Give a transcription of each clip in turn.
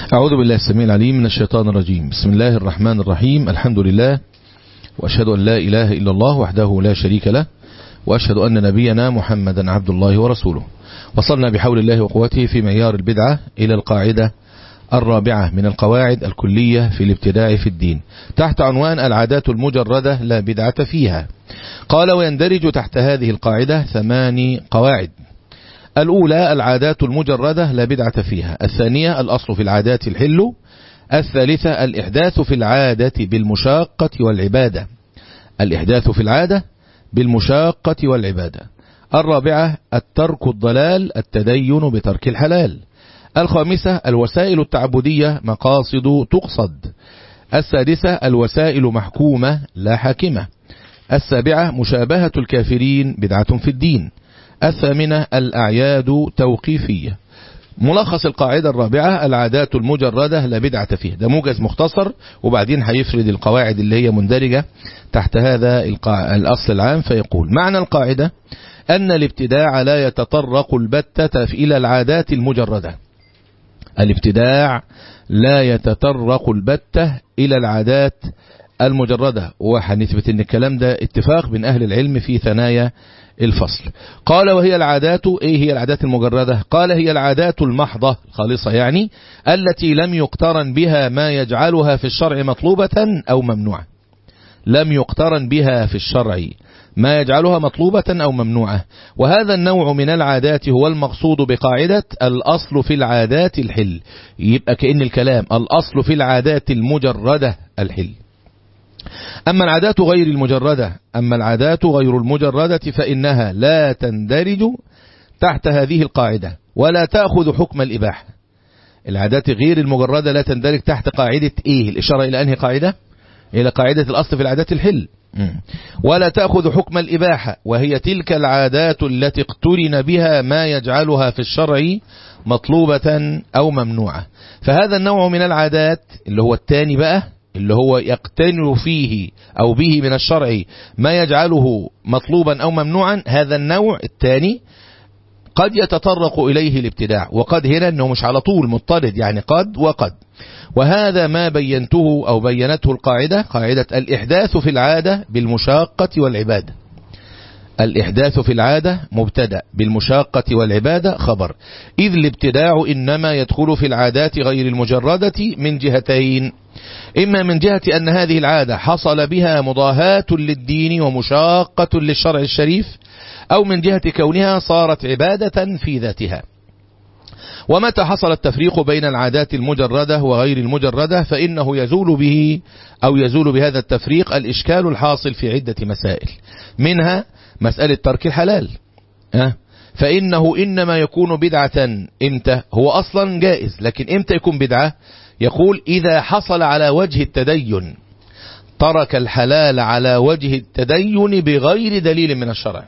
أعوذ بالله السميع العليم من الشيطان الرجيم بسم الله الرحمن الرحيم الحمد لله وأشهد أن لا إله إلا الله وحده لا شريك له وأشهد أن نبينا محمدا عبد الله ورسوله وصلنا بحول الله وقوته في معيار البدعة إلى القاعدة الرابعة من القواعد الكلية في الابتداع في الدين تحت عنوان العادات المجردة لا بدعة فيها قال ويندرج تحت هذه القاعدة ثماني قواعد الأولى العادات المجردة لا بدعة فيها الثانية الأصل في العادات الحل الثالثة الإحداث في العادة بالمشاقة والعبادة الإحداث في العادة بالمشاقة والعبادة الرابعة الترك الضلال التدين بترك الحلال الخامسة الوسائل التعبدية مقاصد تقصد السادسة الوسائل محكومة لا حاكمة السابعة مشابهة الكافرين بدعة في الدين الثامنة الأعياد توقيفية ملخص القاعدة الرابعة العادات المجردة لا بدعة فيها ده موجز مختصر وبعدين هيفرد القواعد اللي هي مندرجة تحت هذا الأصل العام فيقول معنى القاعدة أن الابتداع لا يتطرق البتة إلى العادات المجردة الابتداع لا يتطرق البتة إلى العادات المجردة وهنثبت ان الكلام ده اتفاق بين أهل العلم في ثنايا الفصل قال وهي العادات ايه هي العادات المجردة قال هي العادات المحضة الخالصة يعني التي لم يقترن بها ما يجعلها في الشرع مطلوبة أو ممنوعة لم يقترن بها في الشرع ما يجعلها مطلوبة أو ممنوعة وهذا النوع من العادات هو المقصود بقاعدة الأصل في العادات الحل يبقى كأن الكلام الأصل في العادات المجردة الحل أما العادات غير المجردة أما العادات غير المجردة فإنها لا تندرج تحت هذه القاعدة ولا تأخذ حكم الإباحة العادات غير المجردة لا تندرج تحت قاعدة إيه الإشارة إلى أنهي قاعدة إلى قاعدة الأصل في العادات الحل ولا تأخذ حكم الإباحة وهي تلك العادات التي اقترن بها ما يجعلها في الشرع مطلوبة أو ممنوعة فهذا النوع من العادات اللي هو الثاني بقى اللي هو يقتنر فيه أو به من الشرع ما يجعله مطلوبا أو ممنوعا هذا النوع الثاني قد يتطرق إليه الابتداع وقد هنا أنه مش على طول مضطرد يعني قد وقد وهذا ما بينته أو بينته القاعدة قاعدة الإحداث في العادة بالمشاقة والعبادة الإحداث في العادة مبتدا بالمشاقة والعبادة خبر إذ الابتداع إنما يدخل في العادات غير المجردة من جهتين إما من جهة أن هذه العادة حصل بها مضاهاة للدين ومشاقة للشرع الشريف أو من جهة كونها صارت عبادة في ذاتها ومتى حصل التفريق بين العادات المجردة وغير المجردة فإنه يزول به أو يزول بهذا التفريق الإشكال الحاصل في عدة مسائل منها مسألة ترك الحلال أه؟ فإنه إنما يكون بدعة إمتى هو أصلا جائز لكن إمتى يكون بدعة يقول إذا حصل على وجه التدين ترك الحلال على وجه التدين بغير دليل من الشرع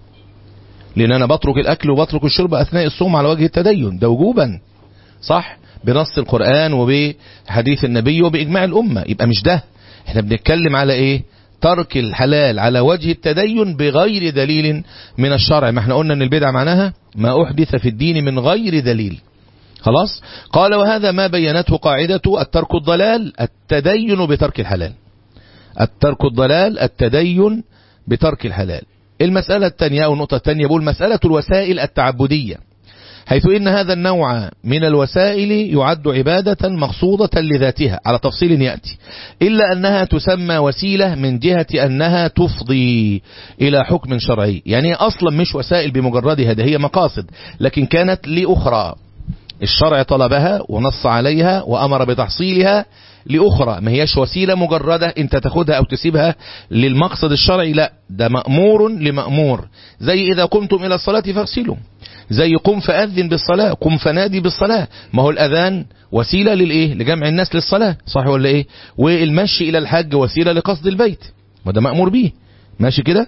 لأن أنا بترك الأكل وبترك الشرب أثناء الصوم على وجه التدين ده وجوبا صح بنص القرآن وبحديث النبي وبإجماع الأمة يبقى مش ده احنا بنتكلم على ايه ترك الحلال على وجه التدين بغير دليل من الشرع ما احنا قلنا ان البدع معناها ما أحدث في الدين من غير دليل خلاص قال وهذا ما بينته قاعدة الترك الضلال التدين بترك الحلال الترك الضلال التدين بترك الحلال المسألة الثانية أو النقطة الثانية بقول مسألة الوسائل التعبدية حيث إن هذا النوع من الوسائل يعد عبادة مقصودة لذاتها على تفصيل يأتي إلا أنها تسمى وسيلة من جهة أنها تفضي إلى حكم شرعي يعني أصلا مش وسائل بمجردها ده هي مقاصد لكن كانت لأخرى الشرع طلبها ونص عليها وأمر بتحصيلها لأخرى ما هيش وسيلة مجردة انت تاخدها او تسيبها للمقصد الشرعي لا ده مأمور لمأمور زي إذا قمتم إلى الصلاة فاغسلوا زي قم فأذن بالصلاة قم فنادي بالصلاة ما هو الأذان وسيلة للإيه لجمع الناس للصلاة صح ولا إيه والمشي إلى الحج وسيلة لقصد البيت ما ده مأمور به ماشي كده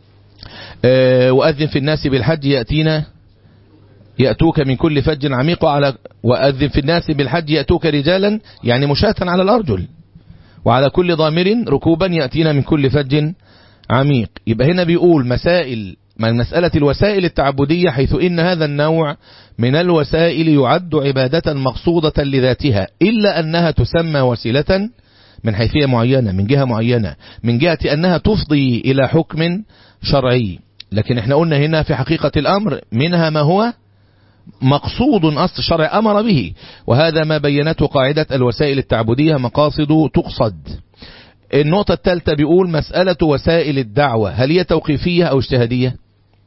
آه وأذن في الناس بالحج يأتينا يأتوك من كل فج عميق وعلى وأذن في الناس بالحج يأتوك رجالا يعني مشاة على الأرجل وعلى كل ضامر ركوبا يأتينا من كل فج عميق يبقى هنا بيقول مسائل من مسألة الوسائل التعبدية حيث إن هذا النوع من الوسائل يعد عبادة مقصودة لذاتها إلا أنها تسمى وسيلة من حيثية معينة من جهة معينة من جهة أنها تفضي إلى حكم شرعي لكن احنا قلنا هنا في حقيقة الأمر منها ما هو مقصود أصل الشرع أمر به وهذا ما بينته قاعدة الوسائل التعبدية مقاصد تقصد النقطة الثالثة بيقول مسألة وسائل الدعوة هل هي توقيفية أو اجتهادية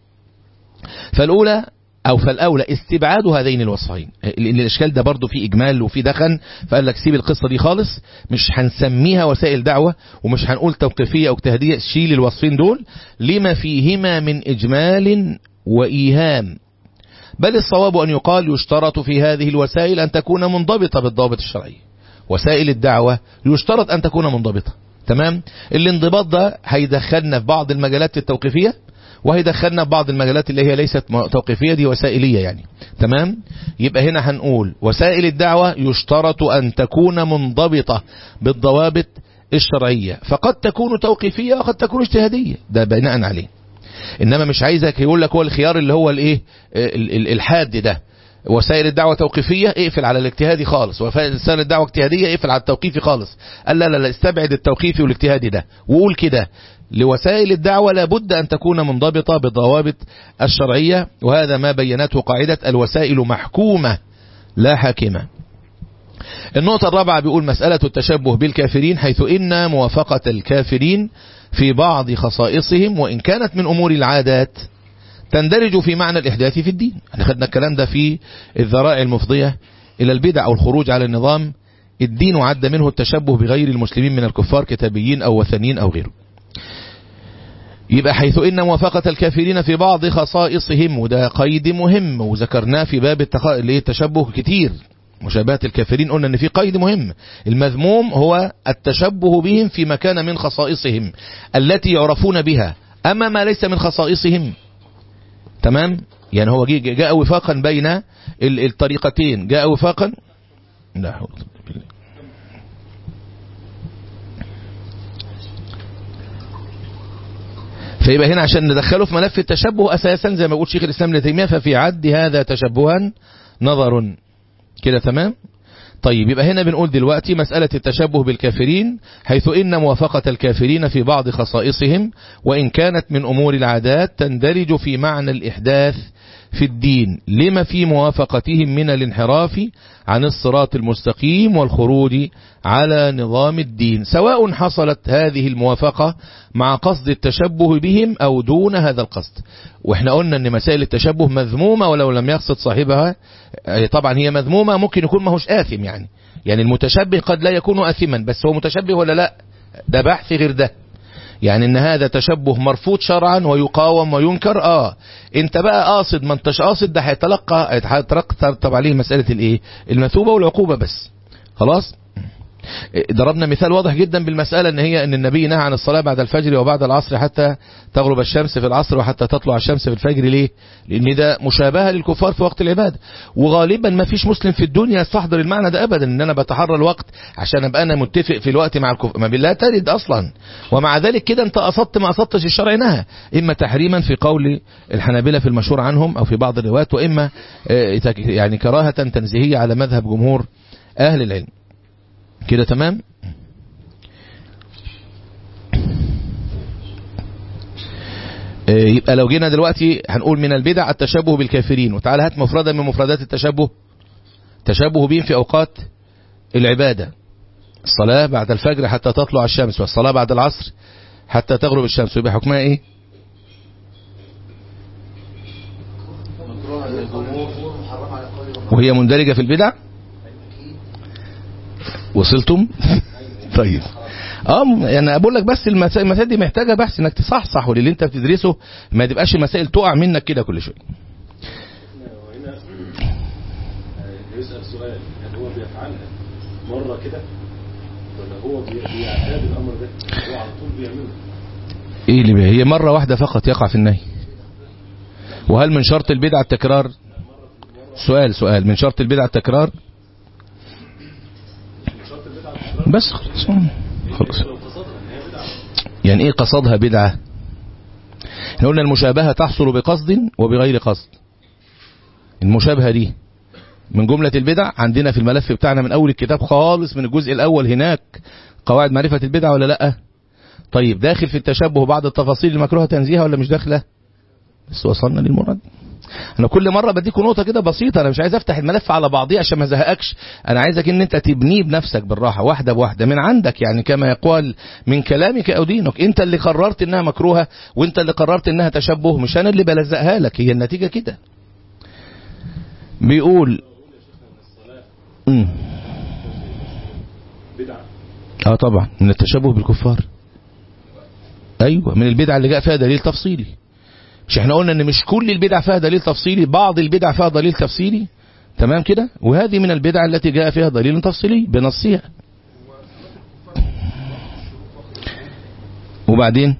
فالأولى أو فالأولى استبعاد هذين الوصفين لأن الإشكال ده برضه فيه إجمال وفيه دخن فقال لك سيب القصة دي خالص مش هنسميها وسائل دعوة ومش هنقول توقيفية أو اجتهادية شيل الوصفين دول لما فيهما من إجمال وإيهام بل الصواب أن يقال يشترط في هذه الوسائل أن تكون منضبطة بالضابط الشرعي وسائل الدعوة يشترط أن تكون منضبطة تمام الانضباط ده هيدخلنا في بعض المجالات التوقيفية وهيدخلنا في بعض المجالات اللي هي ليست توقيفية دي وسائلية يعني تمام يبقى هنا هنقول وسائل الدعوة يشترط أن تكون منضبطة بالضوابط الشرعية فقد تكون توقيفية وقد تكون اجتهادية ده بناء عليه انما مش عايزك يقول لك هو الخيار اللي هو الايه الحاد ده وسائل الدعوة توقيفية اقفل على الاجتهادي خالص وسائل الدعوة اجتهادية اقفل على التوقيفي خالص قال لا لا لا استبعد التوقيفي والاجتهادي ده وقول كده لوسائل الدعوة لابد أن تكون منضبطة بالضوابط الشرعية وهذا ما بينته قاعدة الوسائل محكومة لا حاكمة النقطة الرابعة بيقول مسألة التشبه بالكافرين حيث إن موافقة الكافرين في بعض خصائصهم وإن كانت من أمور العادات تندرج في معنى الإحداث في الدين احنا خدنا الكلام ده في الذرائع المفضية إلى البدع أو الخروج على النظام الدين عد منه التشبه بغير المسلمين من الكفار كتابيين أو وثنيين أو غيره يبقى حيث إن موافقة الكافرين في بعض خصائصهم وده قيد مهم وذكرناه في باب التخ... التشبه كتير مشابهة الكافرين قلنا ان في قيد مهم المذموم هو التشبه بهم في مكان من خصائصهم التي يعرفون بها اما ما ليس من خصائصهم تمام يعني هو جاء وفاقا بين الطريقتين جاء وفاقا لا حول بالله فيبقى هنا عشان ندخله في ملف التشبه اساسا زي ما يقول شيخ الاسلام ابن تيميه ففي عد هذا تشبها نظر كده تمام طيب يبقى هنا بنقول دلوقتي مسألة التشبه بالكافرين حيث إن موافقة الكافرين في بعض خصائصهم وإن كانت من أمور العادات تندرج في معنى الإحداث في الدين لما في موافقتهم من الانحراف عن الصراط المستقيم والخروج على نظام الدين سواء حصلت هذه الموافقة مع قصد التشبه بهم أو دون هذا القصد واحنا قلنا ان مسائل التشبه مذمومة ولو لم يقصد صاحبها طبعا هي مذمومة ممكن يكون ماهوش آثم يعني يعني المتشبه قد لا يكون آثما بس هو متشبه ولا لا ده بحث غير ده يعني ان هذا تشبه مرفوض شرعا ويقاوم وينكر اه انت بقى قاصد ما انتش قاصد ده هيتلقى هيترتب عليه مسألة الايه المثوبة والعقوبة بس خلاص ضربنا مثال واضح جدا بالمسألة ان هي ان النبي نهى عن الصلاة بعد الفجر وبعد العصر حتى تغرب الشمس في العصر وحتى تطلع الشمس في الفجر ليه لان ده مشابهة للكفار في وقت العبادة وغالبا ما فيش مسلم في الدنيا يستحضر المعنى ده ابدا ان انا بتحرى الوقت عشان ابقى انا متفق في الوقت مع الكفار ما بالله ترد اصلا ومع ذلك كده انت قصدت ما قصدتش الشرع نهى اما تحريما في قول الحنابلة في المشهور عنهم او في بعض الروايات واما يعني كراهة تنزيهية على مذهب جمهور اهل العلم كده تمام يبقى لو جينا دلوقتي هنقول من البدع التشبه بالكافرين وتعالى هات مفردة من مفردات التشبه تشبه بهم في أوقات العبادة الصلاة بعد الفجر حتى تطلع الشمس والصلاة بعد العصر حتى تغرب الشمس يبقى حكمها ايه وهي مندرجة في البدع وصلتم طيب اه يعني بقول لك بس المسائل, المسائل دي محتاجه بحث انك تصحصح واللي انت بتدرسه ما تبقاش المسائل تقع منك كده كل شويه هنا يسال سؤال هل هو بيفعلها مره كده ولا هو بيعتاد الامر ده هو على طول بيعمله ايه اللي بيه؟ هي مره واحده فقط يقع في النهي وهل من شرط البدعه التكرار سؤال سؤال من شرط البدعه التكرار بس خلاص خلاص يعني ايه قصدها بدعة احنا قلنا المشابهة تحصل بقصد وبغير قصد المشابهة دي من جملة البدع عندنا في الملف بتاعنا من أول الكتاب خالص من الجزء الأول هناك قواعد معرفة البدع ولا لأ طيب داخل في التشبه بعض التفاصيل المكروهة تنزيهها ولا مش داخلة بس وصلنا للمراد انا كل مره بديكوا نقطه كده بسيطه انا مش عايز افتح الملف على بعضيه عشان ما ازهقكش انا عايزك ان انت تبنيه بنفسك بالراحه واحده بواحده من عندك يعني كما يقال من كلامك او دينك انت اللي قررت انها مكروهه وانت اللي قررت انها تشبه مش انا اللي بلزقها لك هي النتيجه كده بيقول امم بدعة اه طبعا من التشبه بالكفار ايوه من البدع اللي جاء فيها دليل تفصيلي مش احنا قلنا ان مش كل البدع فيها دليل تفصيلي بعض البدع فيها دليل تفصيلي تمام كده وهذه من البدع التي جاء فيها دليل تفصيلي بنصها وبعدين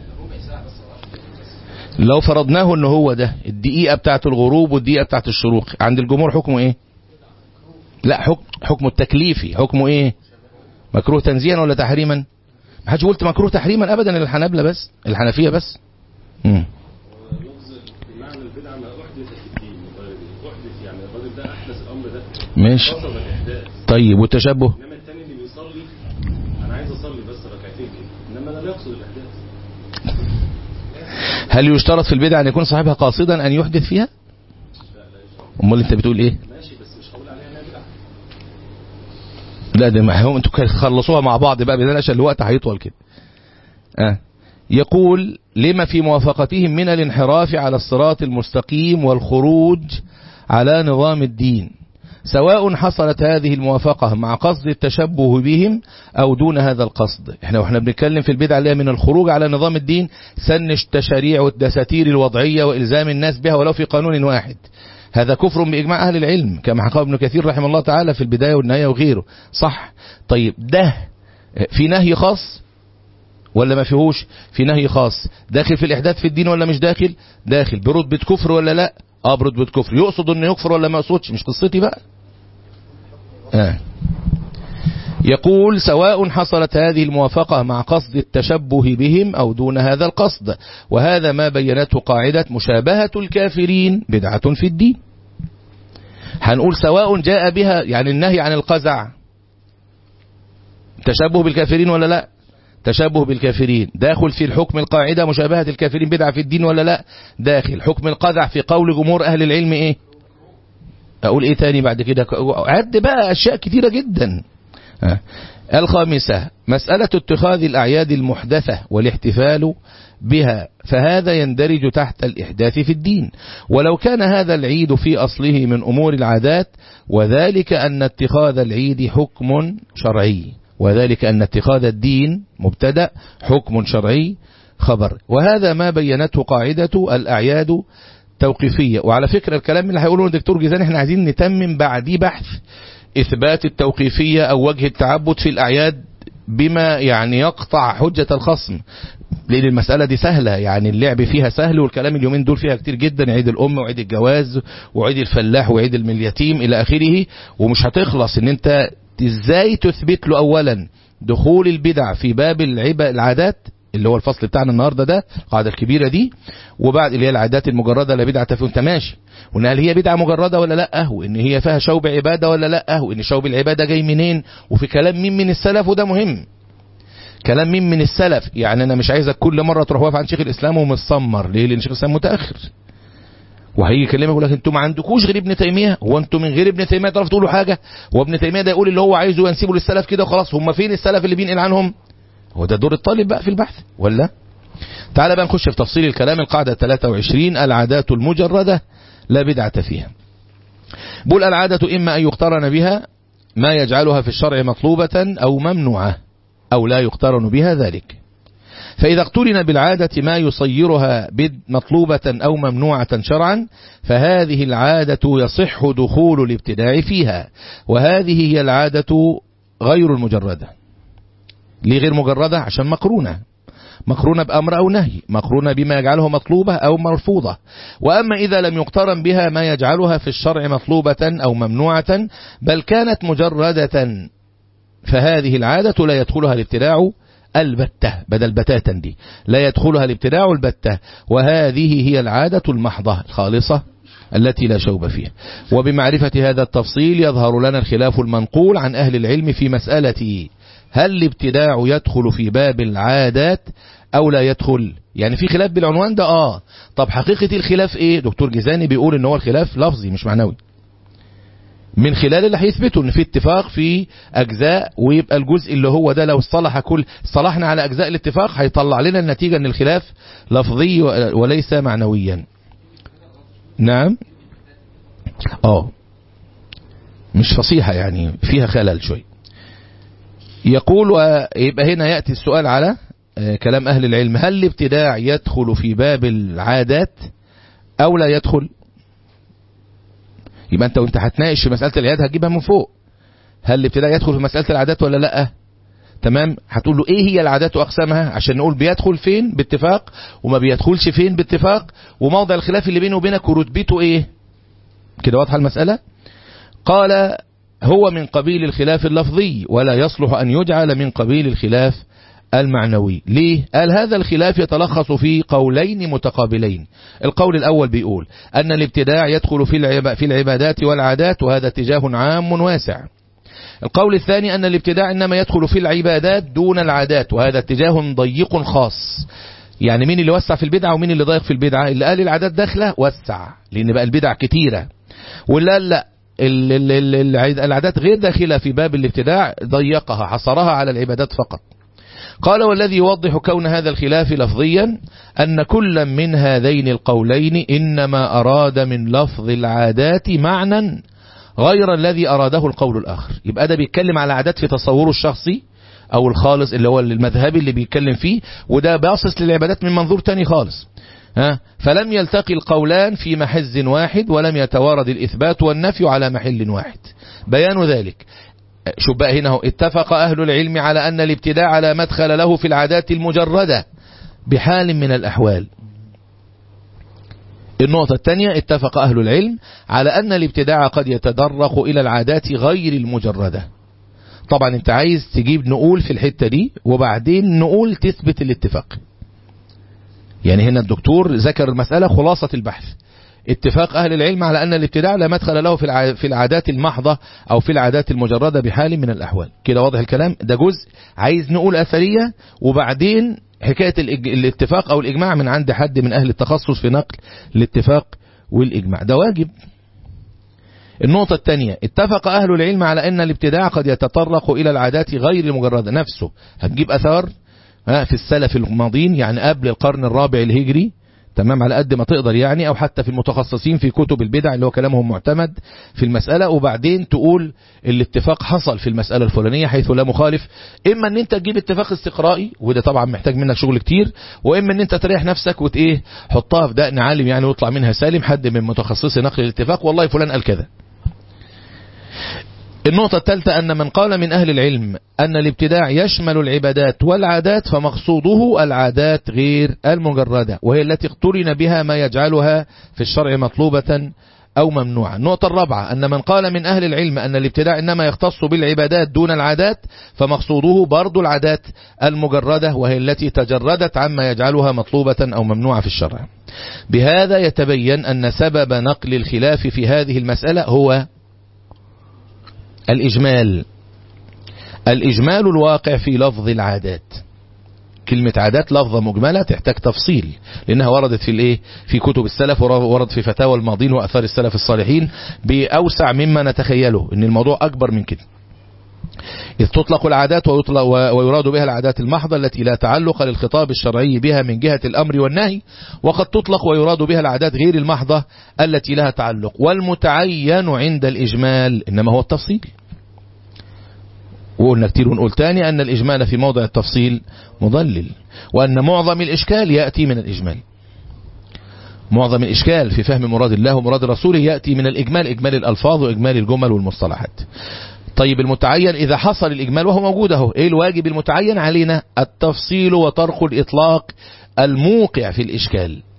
لو فرضناه ان هو ده الدقيقة بتاعت الغروب والدقيقة بتاعت الشروق عند الجمهور حكمه ايه لا حكم حكمه التكليفي حكمه ايه مكروه تنزيها ولا تحريما ما حدش قلت مكروه تحريما ابدا الحنابلة بس الحنفية بس مم. لفظ معنى البدعة ما أحدث في الدين من غير دين أحدث يعني الراجل ده أحدث الأمر ده ماشي قصد الإحداث طيب والتشبه إنما التاني اللي بيصلي أنا عايز أصلي بس ركعتين كده إنما أنا لا أقصد الإحداث هل يشترط في البدعة أن يكون صاحبها قاصدا أن يحدث فيها أمال أنت بتقول إيه ماشي بس مش هقول عليها إنها بدعة لا ده ما هو أنتوا خلصوها مع بعض بقى بدل عشان الوقت هيطول كده آه. يقول لما في موافقتهم من الانحراف على الصراط المستقيم والخروج على نظام الدين سواء حصلت هذه الموافقة مع قصد التشبه بهم أو دون هذا القصد احنا واحنا بنتكلم في البدع اللي هي من الخروج على نظام الدين سن التشاريع والدساتير الوضعية وإلزام الناس بها ولو في قانون واحد هذا كفر بإجماع أهل العلم كما حكى ابن كثير رحمه الله تعالى في البداية والنهاية وغيره صح طيب ده في نهي خاص ولا ما فيهوش في نهي خاص داخل في الإحداث في الدين ولا مش داخل داخل برتبة كفر ولا لا اه برتبة كفر يقصد انه يكفر ولا ما يقصدش مش قصتي بقى آه. يقول سواء حصلت هذه الموافقة مع قصد التشبه بهم أو دون هذا القصد وهذا ما بينته قاعدة مشابهة الكافرين بدعة في الدين هنقول سواء جاء بها يعني النهي عن القزع تشبه بالكافرين ولا لا تشبه بالكافرين داخل في الحكم القاعدة مشابهة الكافرين بدعة في الدين ولا لا داخل حكم القزع في قول جمهور أهل العلم إيه أقول إيه تاني بعد كده عد بقى أشياء كتيرة جدا آه. الخامسة مسألة اتخاذ الأعياد المحدثة والاحتفال بها فهذا يندرج تحت الإحداث في الدين ولو كان هذا العيد في أصله من أمور العادات وذلك أن اتخاذ العيد حكم شرعي وذلك أن اتخاذ الدين مبتدأ حكم شرعي خبر وهذا ما بينته قاعدة الأعياد توقيفية وعلى فكرة الكلام اللي هيقوله الدكتور جيزان احنا عايزين نتمم بعديه بحث إثبات التوقيفية أو وجه التعبد في الأعياد بما يعني يقطع حجة الخصم لأن المسألة دي سهلة يعني اللعب فيها سهل والكلام اليومين دول فيها كتير جدا عيد الأم وعيد الجواز وعيد الفلاح وعيد اليتيم إلى آخره ومش هتخلص إن أنت ازاي تثبت له أولا دخول البدع في باب العبا العادات اللي هو الفصل بتاعنا النهارده ده القاعده الكبيره دي وبعد اللي هي العادات المجرده لا بدعه فيه انت ماشي وان هل هي بدعه مجرده ولا لا وان هي فيها شوب عباده ولا لا وان شوب العباده جاي منين وفي كلام مين من السلف وده مهم كلام مين من السلف يعني انا مش عايزك كل مره تروح واقف عن شيخ الاسلام ومتصمر ليه لان شيخ الاسلام متاخر وهيجي يكلمك يقول لك انتوا ما عندكوش غير ابن تيميه هو انتوا من غير ابن تيميه تعرفوا تقولوا حاجه هو ابن تيميه ده يقول اللي هو عايزه وينسبه للسلف كده وخلاص هم فين السلف اللي بينقل عنهم هو ده دور الطالب بقى في البحث ولا تعال بقى نخش في تفصيل الكلام القاعدة 23 العادات المجردة لا بدعة فيها بقول العادة إما أن يقترن بها ما يجعلها في الشرع مطلوبة أو ممنوعة أو لا يقترن بها ذلك فإذا اقترن بالعادة ما يصيرها مطلوبة أو ممنوعة شرعا فهذه العادة يصح دخول الابتداع فيها وهذه هي العادة غير المجردة ليه غير مجردة عشان مقرونة مقرونة بأمر أو نهي مقرونة بما يجعله مطلوبة أو مرفوضة وأما إذا لم يقترن بها ما يجعلها في الشرع مطلوبة أو ممنوعة بل كانت مجردة فهذه العادة لا يدخلها الابتلاع البتة بدل بتاتا دي لا يدخلها الابتداع البتة وهذه هي العادة المحضة الخالصة التي لا شوب فيها وبمعرفة هذا التفصيل يظهر لنا الخلاف المنقول عن أهل العلم في مسألة هل الابتداع يدخل في باب العادات أو لا يدخل يعني في خلاف بالعنوان ده آه طب حقيقة الخلاف إيه دكتور جزاني بيقول إن هو الخلاف لفظي مش معنوي من خلال اللي هيثبته ان في اتفاق في اجزاء ويبقى الجزء اللي هو ده لو اصطلح كل اصطلحنا على اجزاء الاتفاق هيطلع لنا النتيجة ان الخلاف لفظي وليس معنويا نعم اه مش فصيحة يعني فيها خلل شوي يقول يبقى هنا يأتي السؤال على كلام أهل العلم هل الابتداع يدخل في باب العادات أو لا يدخل يبقى أنت وانت هتناقش في مسألة العياد هتجيبها من فوق هل الابتداع يدخل في مسألة العادات ولا لا تمام هتقول له ايه هي العادات واقسامها عشان نقول بيدخل فين باتفاق وما بيدخلش فين باتفاق وموضع الخلاف اللي بينه وبينك ورتبته ايه كده واضحه المسألة قال هو من قبيل الخلاف اللفظي ولا يصلح أن يجعل من قبيل الخلاف المعنوي ليه؟ قال هذا الخلاف يتلخص في قولين متقابلين القول الأول بيقول أن الابتداع يدخل في العبادات والعادات وهذا اتجاه عام واسع القول الثاني أن الابتداع إنما يدخل في العبادات دون العادات وهذا اتجاه ضيق خاص يعني مين اللي وسع في البدعة ومين اللي ضيق في البدعة اللي قال العادات داخلة وسع لأن بقى البدع كتيرة واللي قال لا العادات غير داخلة في باب الابتداع ضيقها حصرها على العبادات فقط قال والذي يوضح كون هذا الخلاف لفظيا أن كل من هذين القولين إنما أراد من لفظ العادات معنى غير الذي أراده القول الآخر يبقى ده بيتكلم على عادات في تصوره الشخصي أو الخالص اللي هو المذهبي اللي بيتكلم فيه وده باصص للعبادات من منظور تاني خالص ها فلم يلتقي القولان في محز واحد ولم يتوارد الإثبات والنفي على محل واحد بيان ذلك شوف بقى هنا اتفق أهل العلم على أن الابتداع لا مدخل له في العادات المجردة بحال من الأحوال النقطة الثانية اتفق أهل العلم على أن الابتداع قد يتدرق إلى العادات غير المجردة طبعا انت عايز تجيب نقول في الحتة دي وبعدين نقول تثبت الاتفاق يعني هنا الدكتور ذكر المسألة خلاصة البحث اتفاق أهل العلم على أن الابتداع لا مدخل له في في العادات المحضة أو في العادات المجردة بحال من الأحوال كده واضح الكلام ده جزء عايز نقول أثرية وبعدين حكاية الاتفاق أو الإجماع من عند حد من أهل التخصص في نقل الاتفاق والإجماع ده واجب النقطة الثانية اتفق أهل العلم على أن الابتداع قد يتطرق إلى العادات غير المجردة نفسه هتجيب أثار في السلف الماضين يعني قبل القرن الرابع الهجري تمام على قد ما تقدر يعني او حتى في المتخصصين في كتب البدع اللي هو كلامهم معتمد في المسألة وبعدين تقول الاتفاق حصل في المسألة الفلانية حيث لا مخالف اما ان انت تجيب اتفاق استقرائي وده طبعا محتاج منك شغل كتير واما ان انت تريح نفسك وت ايه حطها في دقن عالم يعني ويطلع منها سالم حد من متخصصي نقل الاتفاق والله فلان قال كذا النقطة الثالثة أن من قال من أهل العلم أن الابتداع يشمل العبادات والعادات فمقصوده العادات غير المجردة وهي التي اقترن بها ما يجعلها في الشرع مطلوبة أو ممنوعة النقطة الرابعة أن من قال من أهل العلم أن الابتداع إنما يختص بالعبادات دون العادات فمقصوده برضو العادات المجردة وهي التي تجردت عما يجعلها مطلوبة أو ممنوعة في الشرع بهذا يتبين أن سبب نقل الخلاف في هذه المسألة هو الإجمال الإجمال الواقع في لفظ العادات كلمة عادات لفظة مجملة تحتاج تفصيل لأنها وردت في الإيه في كتب السلف ورد في فتاوى الماضين وأثار السلف الصالحين بأوسع مما نتخيله إن الموضوع أكبر من كده إذ تطلق العادات ويطلق ويراد بها العادات المحضة التي لا تعلق للخطاب الشرعي بها من جهة الأمر والنهي وقد تطلق ويراد بها العادات غير المحضة التي لها تعلق والمتعين عند الإجمال إنما هو التفصيل وقلنا كتير ونقول تاني أن الإجمال في موضع التفصيل مضلل وأن معظم الإشكال يأتي من الإجمال معظم الإشكال في فهم مراد الله ومراد رسوله يأتي من الإجمال إجمال الألفاظ وإجمال الجمل والمصطلحات طيب المتعين إذا حصل الإجمال وهو موجود اهو إيه الواجب المتعين علينا التفصيل وطرق الإطلاق الموقع في الإشكال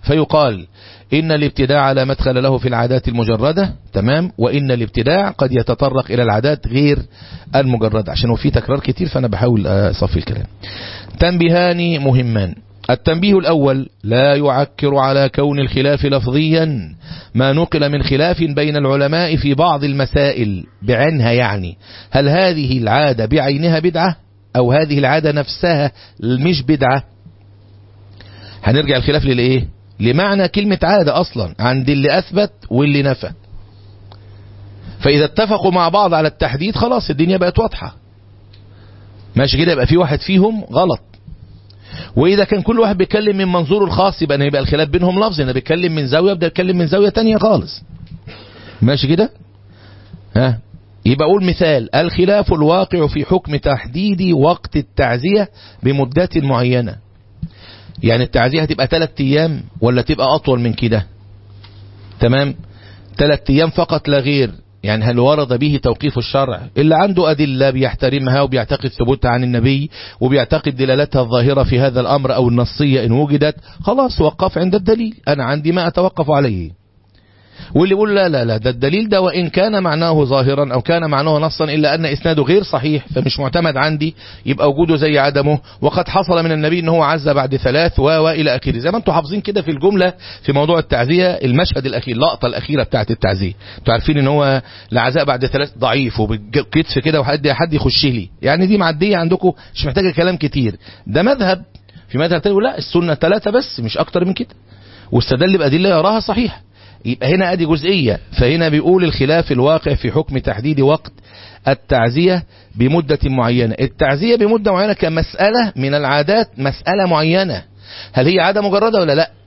فيقال إن الابتداع لا مدخل له في العادات المجردة تمام وإن الابتداع قد يتطرق إلى العادات غير المجردة عشان هو في تكرار كتير فأنا بحاول أصفي الكلام تنبيهان مهمان التنبيه الأول لا يعكر على كون الخلاف لفظيا ما نقل من خلاف بين العلماء في بعض المسائل بعينها يعني هل هذه العادة بعينها بدعة أو هذه العادة نفسها مش بدعة هنرجع الخلاف للإيه لمعنى كلمة عادة أصلا عند اللي أثبت واللي نفى فإذا اتفقوا مع بعض على التحديد خلاص الدنيا بقت واضحة ماشي كده يبقى في واحد فيهم غلط وإذا كان كل واحد بيتكلم من منظوره الخاص يبقى يبقى الخلاف بينهم لفظ أنا بيتكلم من زاوية بدأ يتكلم من زاوية تانية خالص ماشي كده ها يبقى أقول مثال الخلاف الواقع في حكم تحديد وقت التعزية بمدة معينة يعني التعزية هتبقى ثلاث أيام ولا تبقى أطول من كده تمام ثلاث أيام فقط لا غير يعني هل ورد به توقيف الشرع اللي عنده أدلة بيحترمها وبيعتقد ثبوتها عن النبي وبيعتقد دلالتها الظاهرة في هذا الأمر أو النصية إن وجدت خلاص وقف عند الدليل أنا عندي ما أتوقف عليه واللي يقول لا لا لا ده الدليل ده وإن كان معناه ظاهرا أو كان معناه نصا إلا أن إسناده غير صحيح فمش معتمد عندي يبقى وجوده زي عدمه وقد حصل من النبي أنه عز بعد ثلاث و وإلى آخره زي ما أنتم حافظين كده في الجملة في موضوع التعزية المشهد الأخير اللقطة الأخيرة بتاعت التعزية أنتم عارفين أن هو العزاء بعد ثلاث ضعيف وبالكتف كده وحد حد يخش لي يعني دي معدية عندكم مش محتاجة كلام كتير ده مذهب في مذهب تاني لا السنة ثلاثة بس مش أكتر من كده واستدل بأدلة يراها صحيحة يبقى هنا ادي جزئية فهنا بيقول الخلاف الواقع في حكم تحديد وقت التعزية بمدة معينة التعزية بمدة معينة كمسألة من العادات مسألة معينة هل هي عادة مجردة ولا لا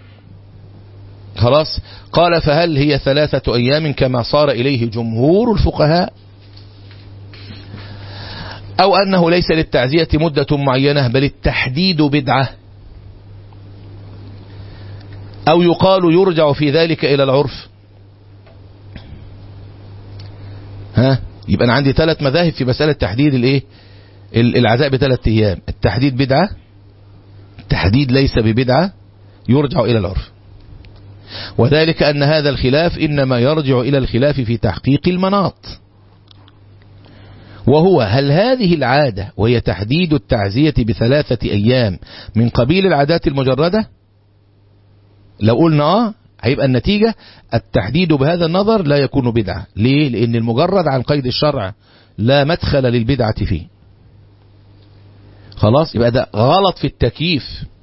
خلاص قال فهل هي ثلاثة أيام كما صار إليه جمهور الفقهاء أو أنه ليس للتعزية مدة معينة بل التحديد بدعة أو يقال يرجع في ذلك إلى العرف ها يبقى أنا عندي ثلاث مذاهب في مسألة تحديد الإيه العزاء بثلاث أيام التحديد بدعة التحديد ليس ببدعة يرجع إلى العرف وذلك أن هذا الخلاف إنما يرجع إلى الخلاف في تحقيق المناط وهو هل هذه العادة وهي تحديد التعزية بثلاثة أيام من قبيل العادات المجردة لو قلنا اه هيبقى النتيجة التحديد بهذا النظر لا يكون بدعة ليه لان المجرد عن قيد الشرع لا مدخل للبدعة فيه خلاص يبقى ده غلط في التكييف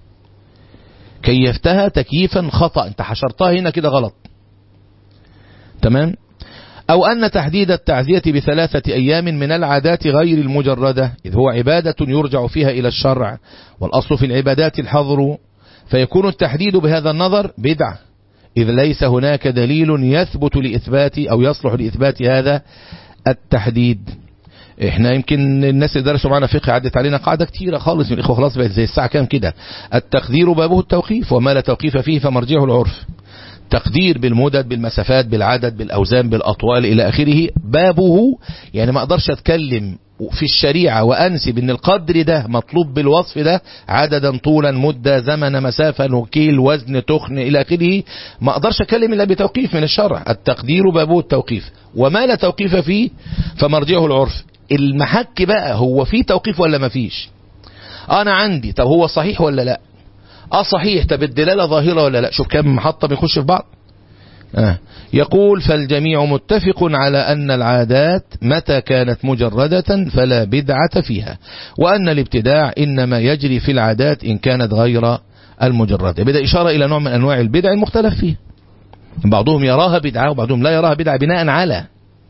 كيفتها تكييفا خطأ انت حشرتها هنا كده غلط تمام أو أن تحديد التعزية بثلاثة أيام من العادات غير المجردة إذ هو عبادة يرجع فيها إلى الشرع والأصل في العبادات الحظر فيكون التحديد بهذا النظر بدعة إذ ليس هناك دليل يثبت لإثبات أو يصلح لإثبات هذا التحديد احنا يمكن الناس اللي درسوا معنا فقه عدت علينا قاعدة كتيرة خالص من الإخوة خلاص بقت زي الساعة كام كده التقدير بابه التوقيف وما لا توقيف فيه فمرجعه العرف تقدير بالمدد بالمسافات بالعدد بالأوزان بالأطوال إلى آخره بابه يعني ما أقدرش أتكلم في الشريعة وأنسب أن القدر ده مطلوب بالوصف ده عددا طولا مدة زمن مسافة وكيل وزن تخن إلى آخره ما أقدرش أتكلم إلا بتوقيف من الشرع التقدير بابه التوقيف وما لا توقيف فيه فمرجعه العرف المحك بقى هو فيه توقيف ولا ما فيش أنا عندي طب هو صحيح ولا لا اه صحيح طب الدلالة ظاهرة ولا لا شوف كم محطة بيخش في بعض آه. يقول فالجميع متفق على أن العادات متى كانت مجردة فلا بدعة فيها وأن الابتداع إنما يجري في العادات إن كانت غير المجردة بدأ إشارة إلى نوع من أنواع البدع المختلف فيه بعضهم يراها بدعة وبعضهم لا يراها بدعة بناء على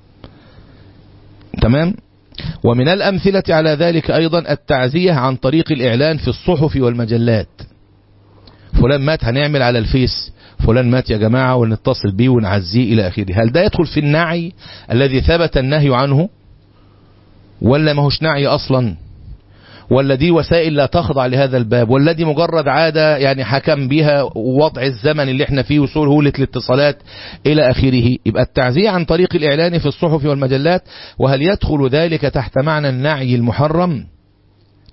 تمام ومن الأمثلة على ذلك أيضا التعزية عن طريق الإعلان في الصحف والمجلات فلان مات هنعمل على الفيس فلان مات يا جماعة ونتصل بيه ونعزيه إلى آخره هل ده يدخل في النعي الذي ثبت النهي عنه ولا ما هوش نعي أصلا ولا دي وسائل لا تخضع لهذا الباب ولا دي مجرد عادة يعني حكم بها وضع الزمن اللي احنا فيه وسهولة الاتصالات إلى آخره يبقى التعزية عن طريق الإعلان في الصحف والمجلات وهل يدخل ذلك تحت معنى النعي المحرم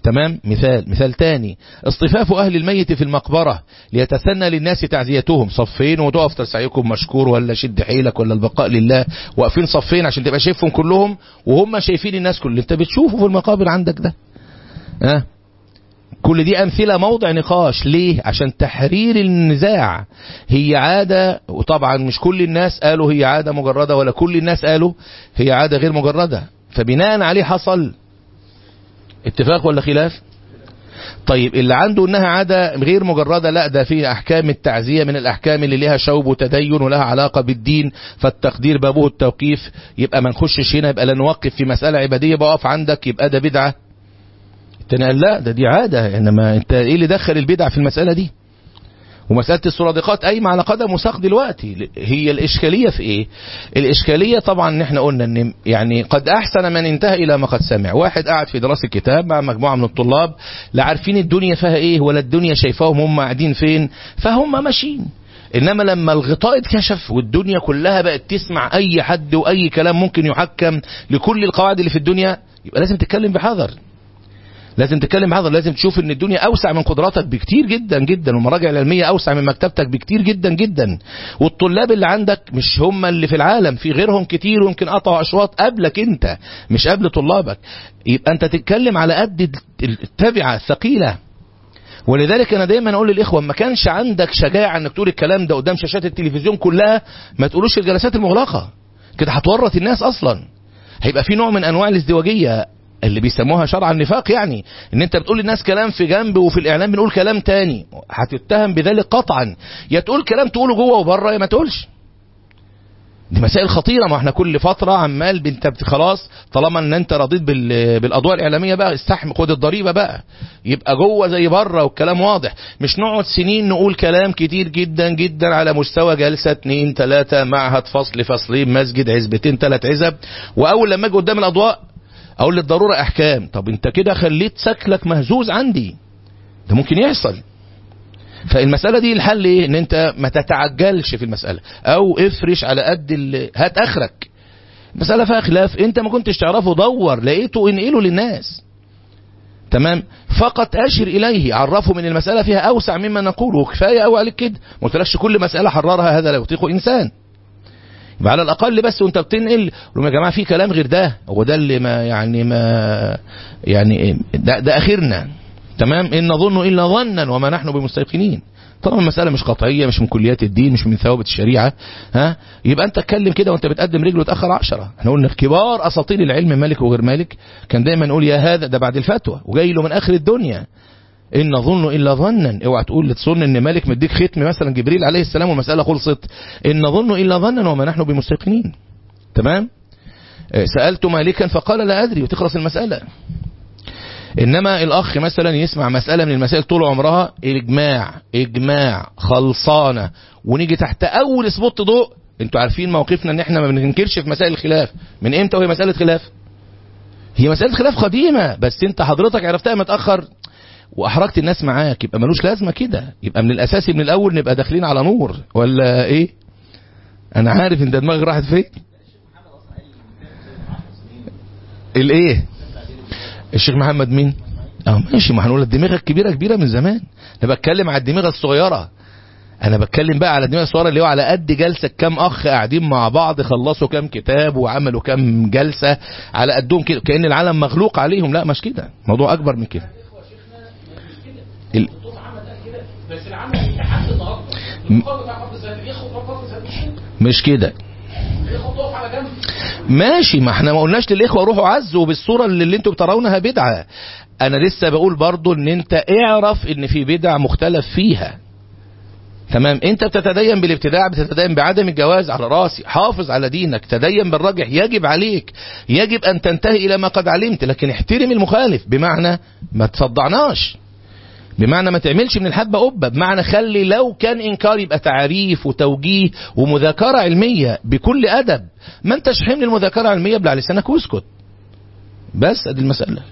تمام مثال مثال تاني اصطفاف أهل الميت في المقبرة ليتسنى للناس تعزيتهم صفين وتقف تسعيكم مشكور ولا شد حيلك ولا البقاء لله واقفين صفين عشان تبقى شايفهم كلهم وهم شايفين الناس كل انت بتشوفه في المقابر عندك ده ها كل دي أمثلة موضع نقاش ليه عشان تحرير النزاع هي عادة وطبعا مش كل الناس قالوا هي عادة مجردة ولا كل الناس قالوا هي عادة غير مجردة فبناء عليه حصل اتفاق ولا خلاف طيب اللي عنده انها عادة غير مجردة لا ده فيه احكام التعزية من الاحكام اللي لها شوب وتدين ولها علاقة بالدين فالتقدير بابه التوقيف يبقى ما نخشش هنا يبقى لا نوقف في مسألة عبادية بقف عندك يبقى ده بدعة التاني قال لا ده دي عادة انما انت ايه اللي دخل البدع في المسألة دي ومسألة السرادقات قايمة على قدم وساق دلوقتي هي الإشكالية في إيه الإشكالية طبعا إن إحنا قلنا إن يعني قد أحسن من انتهى إلى ما قد سمع واحد قاعد في دراسة كتاب مع مجموعة من الطلاب لا عارفين الدنيا فيها إيه ولا الدنيا شايفاهم هم قاعدين فين فهم ماشيين إنما لما الغطاء اتكشف والدنيا كلها بقت تسمع أي حد وأي كلام ممكن يحكم لكل القواعد اللي في الدنيا يبقى لازم تتكلم بحذر لازم تتكلم بحذر لازم تشوف ان الدنيا اوسع من قدراتك بكتير جدا جدا والمراجع العلميه اوسع من مكتبتك بكتير جدا جدا والطلاب اللي عندك مش هم اللي في العالم في غيرهم كتير ويمكن قطعوا اشواط قبلك انت مش قبل طلابك يبقى انت تتكلم على قد التبعه الثقيله ولذلك انا دايما اقول للاخوه ما كانش عندك شجاعه انك تقول الكلام ده قدام شاشات التلفزيون كلها ما تقولوش الجلسات المغلقه كده هتورط الناس اصلا هيبقى في نوع من انواع الازدواجيه اللي بيسموها شرع النفاق يعني ان انت بتقول للناس كلام في جنب وفي الاعلام بنقول كلام تاني هتتهم بذلك قطعا يا تقول كلام تقوله جوه وبره يا ما تقولش دي مسائل خطيره ما احنا كل فتره عمال انت خلاص طالما ان انت رضيت بالاضواء الاعلاميه بقى استحمل خد الضريبه بقى يبقى جوه زي بره والكلام واضح مش نقعد سنين نقول كلام كتير جدا جدا على مستوى جلسه اتنين تلاته معهد فصل فصلين مسجد عزبتين تلات عزب واول لما اجي قدام الاضواء اقول للضروره احكام طب انت كده خليت سكلك مهزوز عندي ده ممكن يحصل فالمسألة دي الحل ايه ان انت ما تتعجلش في المسألة او افرش على قد هات اخرك مسألة فيها خلاف انت ما كنتش تعرفه دور لقيته انقله للناس تمام فقط اشر اليه عرفه من المسألة فيها اوسع مما نقول وكفاية قوي عليك كده ما قلتلكش كل مسألة حررها هذا لا يطيقه انسان يبقى على الاقل بس وانت بتنقل يا جماعه في كلام غير ده هو ده اللي ما يعني ما يعني ده, ده اخرنا تمام ان نظن الا ظنا وما نحن بمستيقنين طالما المسألة مش قطعية مش من كليات الدين مش من ثوابت الشريعة ها يبقى أنت اتكلم كده وأنت بتقدم رجل وتأخر عشرة احنا قلنا في كبار أساطير العلم مالك وغير مالك كان دايما نقول يا هذا ده بعد الفتوى وجاي له من آخر الدنيا إن نظن إلا ظنا اوعى تقول تظن إن مالك مديك ختم مثلا جبريل عليه السلام والمسألة خلصت إن نظن إلا ظنا وما نحن بمستيقنين تمام سألت مالكا فقال لا أدري وتخلص المسألة إنما الأخ مثلا يسمع مسألة من المسائل طول عمرها إجماع إجماع خلصانة ونيجي تحت أول سبوت ضوء انتوا عارفين موقفنا ان احنا ما بننكرش في مسائل الخلاف من امتى وهي مسألة خلاف هي مسألة خلاف قديمة بس انت حضرتك عرفتها متأخر واحرجت الناس معاك يبقى ملوش لازمة كده يبقى من الاساسي من الاول نبقى داخلين على نور ولا ايه انا عارف انت دماغك راحت فين الايه الشيخ محمد مين اه ماشي ما هنقول الدماغ الكبيرة كبيرة من زمان انا بتكلم على الدماغ الصغيرة انا بتكلم بقى على الدماغ الصغيرة اللي هو على قد جلسة كام اخ قاعدين مع بعض خلصوا كام كتاب وعملوا كام جلسة على قدهم كده كأن العالم مخلوق عليهم لا مش كده موضوع اكبر من كده ال... بس العمل لحد النهارده المقام بتاع فرض الزاد ياخد فرض الزاد مش كده ياخد طوف على جنب ماشي ما احنا ما قلناش للاخوه روحوا عزوا بالصوره اللي, اللي انتم بترونها بدعه انا لسه بقول برضو ان انت اعرف ان في بدع مختلف فيها تمام انت بتتدين بالابتداع بتتدين بعدم الجواز على راسي حافظ على دينك تدين بالراجح يجب عليك يجب ان تنتهي الى ما قد علمت لكن احترم المخالف بمعنى ما تصدعناش بمعنى ما تعملش من الحبة قبة بمعنى خلي لو كان إنكار يبقى تعريف وتوجيه ومذاكرة علمية بكل أدب ما انتش حمل المذاكرة العلمية بلا لسانك واسكت بس ادي المسألة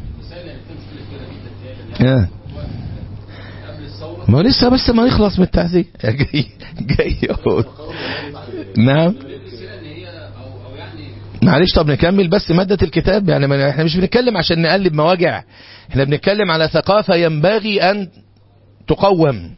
آه. ما هو لسه بس ما يخلص من التعزية جاي جاي يقول. نعم معلش طب نكمل بس مادة الكتاب يعني ما احنا مش بنتكلم عشان نقلب مواجع احنا بنتكلم على ثقافة ينبغي أن تقوم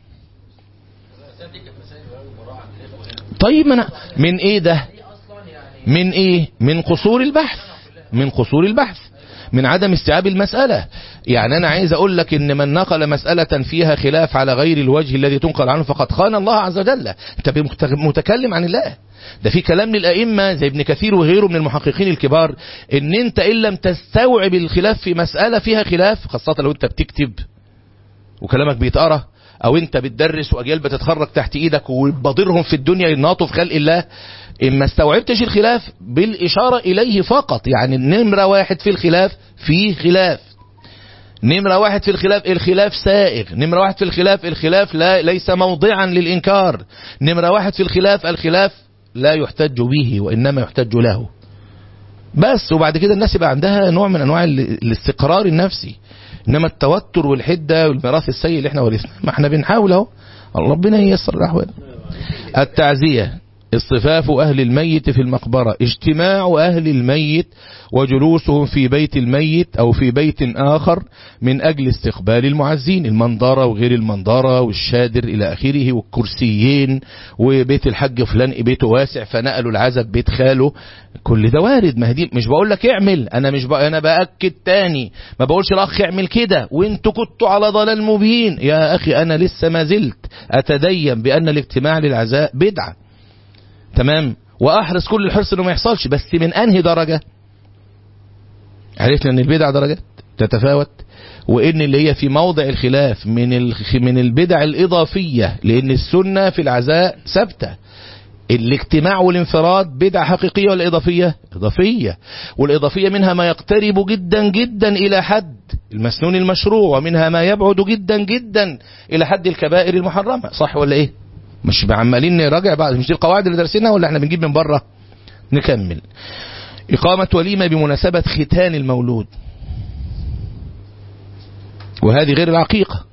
طيب من, من ايه ده من ايه من قصور البحث من قصور البحث من عدم استيعاب المسألة يعني أنا عايز أقول لك إن من نقل مسألة فيها خلاف على غير الوجه الذي تنقل عنه فقد خان الله عز وجل أنت متكلم عن الله ده في كلام للأئمة زي ابن كثير وغيره من المحققين الكبار إن أنت إن لم تستوعب الخلاف في مسألة فيها خلاف خاصة لو أنت بتكتب وكلامك بيتقرأ او انت بتدرس واجيال بتتخرج تحت ايدك وبضرهم في الدنيا يناطوا في خلق الله ان ما استوعبتش الخلاف بالاشاره اليه فقط يعني النمره واحد في الخلاف في خلاف نمرة واحد في الخلاف الخلاف سائغ نمرة واحد في الخلاف الخلاف لا ليس موضعا للإنكار نمرة واحد في الخلاف الخلاف لا يحتج به وإنما يحتج له بس وبعد كده الناس يبقى عندها نوع من أنواع الاستقرار النفسي إنما التوتر والحدة والميراث السيء اللي احنا ورثناه ما احنا بنحاول اهو ربنا ييسر الأحوال التعزية اصطفاف أهل الميت في المقبرة اجتماع أهل الميت وجلوسهم في بيت الميت أو في بيت آخر من أجل استقبال المعزين المنظرة وغير المنظرة والشادر إلى آخره والكرسيين وبيت الحج فلان بيته واسع فنقلوا العزب بيت خاله كل ده وارد ما دي مش بقول لك اعمل انا مش بقى انا باكد تاني ما بقولش الاخ اعمل كده وانتوا كنتوا على ضلال مبين يا اخي انا لسه ما زلت اتدين بان الاجتماع للعزاء بدعه تمام واحرص كل الحرص انه ما يحصلش بس من انهي درجة عرفنا ان البدع درجات تتفاوت وان اللي هي في موضع الخلاف من من البدع الاضافية لان السنة في العزاء ثابته الاجتماع والانفراد بدعة حقيقية ولا إضافية إضافية والإضافية منها ما يقترب جدا جدا إلى حد المسنون المشروع ومنها ما يبعد جدا جدا إلى حد الكبائر المحرمة صح ولا إيه مش عمالين نراجع بعض مش دي القواعد اللي درسناها ولا احنا بنجيب من بره نكمل إقامة وليمة بمناسبة ختان المولود وهذه غير العقيقة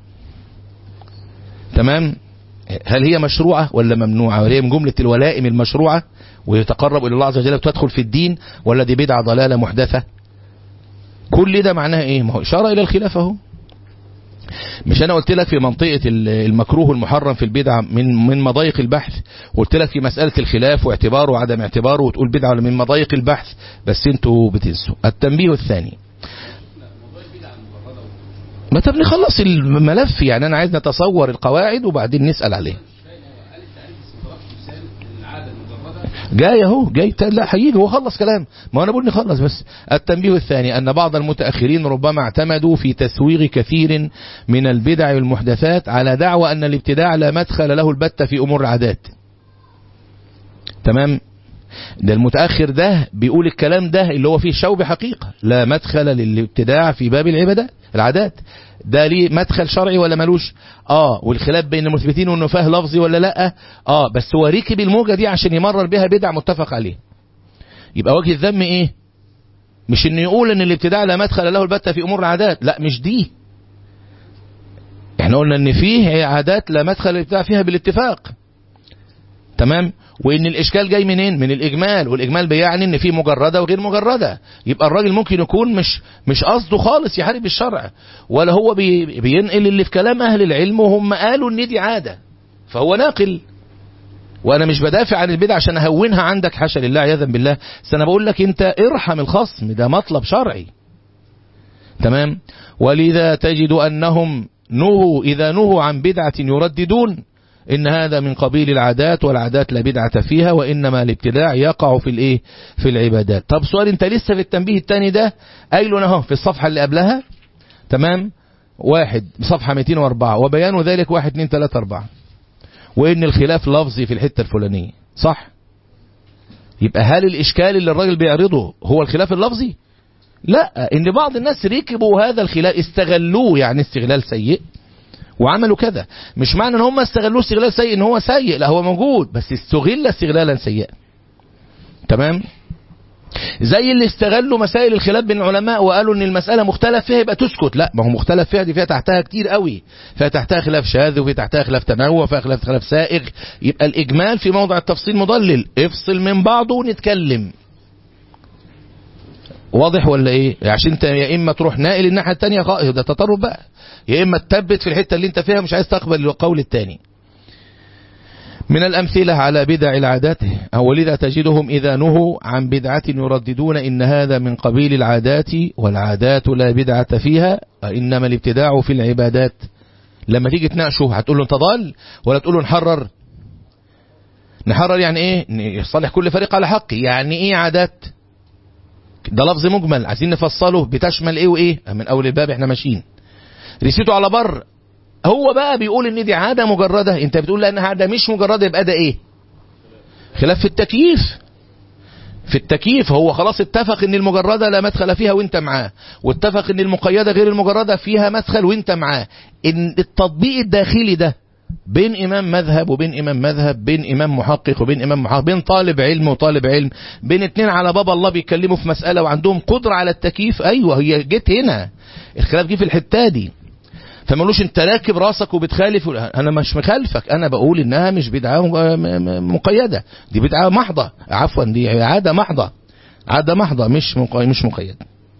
تمام هل هي مشروعة ولا ممنوعة ولا هي من جملة الولائم المشروعة ويتقرب إلى الله عز وجل وتدخل في الدين ولا دي بدعة ضلالة محدثة كل ده معناها ايه ما هو إشارة إلى الخلاف اهو مش انا قلت لك في منطقة المكروه المحرم في البدعة من من مضايق البحث قلت لك في مسألة الخلاف واعتباره وعدم اعتباره وتقول بدعة ولا من مضايق البحث بس انتوا بتنسوا التنبيه الثاني ما طب نخلص الملف يعني انا عايز نتصور القواعد وبعدين نسأل عليه جاي اهو جاي لا هيجي هو خلص كلام ما انا بقول نخلص بس التنبيه الثاني ان بعض المتاخرين ربما اعتمدوا في تسويغ كثير من البدع والمحدثات على دعوى ان الابتداع لا مدخل له البتة في امور العادات تمام ده المتاخر ده بيقول الكلام ده اللي هو فيه شوب حقيقه لا مدخل للابتداع في باب العبادات العادات ده ليه مدخل شرعي ولا ملوش اه والخلاف بين المثبتين والنفاه لفظي ولا لا اه بس هو ركب الموجة دي عشان يمرر بها بدع متفق عليه يبقى وجه الذم ايه مش انه يقول ان الابتداع لا مدخل له البتة في امور العادات لا مش دي احنا قلنا ان فيه عادات لا مدخل الابتداع فيها بالاتفاق تمام وان الاشكال جاي منين من الاجمال والاجمال بيعني ان في مجرده وغير مجرده يبقى الراجل ممكن يكون مش مش قصده خالص يحارب الشرع ولا هو بي بينقل اللي في كلام اهل العلم وهم قالوا ان دي عاده فهو ناقل وانا مش بدافع عن البدع عشان اهونها عندك حاشا لله عياذا بالله بس انا بقول لك انت ارحم الخصم ده مطلب شرعي تمام ولذا تجد انهم نهوا اذا نهوا عن بدعه يرددون إن هذا من قبيل العادات والعادات لا بدعة فيها وإنما الابتداع يقع في الإيه في العبادات طب سؤال أنت لسه في التنبيه الثاني ده قايله أهو في الصفحة اللي قبلها تمام واحد صفحة 204 وبيان ذلك واحد اتنين تلاتة أربعة وإن الخلاف لفظي في الحتة الفلانية صح يبقى هل الإشكال اللي الراجل بيعرضه هو الخلاف اللفظي لا إن بعض الناس ركبوا هذا الخلاف استغلوه يعني استغلال سيء وعملوا كذا مش معنى ان هم استغلوه استغلال سيء ان هو سيء لا هو موجود بس استغل استغلالا سيئا تمام زي اللي استغلوا مسائل الخلاف بين العلماء وقالوا ان المسألة مختلف فيها يبقى تسكت لا ما هو مختلف فيها دي فيها تحتها كتير قوي فيها تحتها خلاف شاذ وفي تحتها خلاف تنوع فيها خلاف خلاف سائغ يبقى الاجمال في موضع التفصيل مضلل افصل من بعضه ونتكلم واضح ولا ايه عشان انت يا اما تروح ناقل الناحيه الثانيه ده تطرف بقى يا اما تثبت في الحته اللي انت فيها مش عايز تقبل القول الثاني من الأمثلة على بدع العادات ولذا تجدهم إذا نهوا عن بدعة يرددون إن هذا من قبيل العادات والعادات لا بدعة فيها إنما الابتداع في العبادات لما تيجي تناقشه هتقول له انت ضال ولا تقول له نحرر نحرر يعني ايه يصلح كل فريق على حق يعني ايه عادات ده لفظ مجمل عايزين نفصله بتشمل ايه وايه من اول الباب احنا ماشيين رسيته على بر هو بقى بيقول ان دي عاده مجرده انت بتقول لانها عاده مش مجرده يبقى ده ايه خلاف في التكييف في التكييف هو خلاص اتفق ان المجرده لا مدخل فيها وانت معاه واتفق ان المقيده غير المجرده فيها مدخل وانت معاه ان التطبيق الداخلي ده بين امام مذهب وبين امام مذهب بين امام محقق وبين امام محقق بين طالب علم وطالب علم بين اتنين على باب الله بيتكلموا في مساله وعندهم قدره على التكييف ايوه هي جت هنا الخلاف جه في الحته دي فما قالوش انت راكب راسك وبتخالف انا مش مخالفك انا بقول انها مش بدعه مقيده دي بدعه محضه عفوا دي عاده محضه عاده محضه مش مش مقيده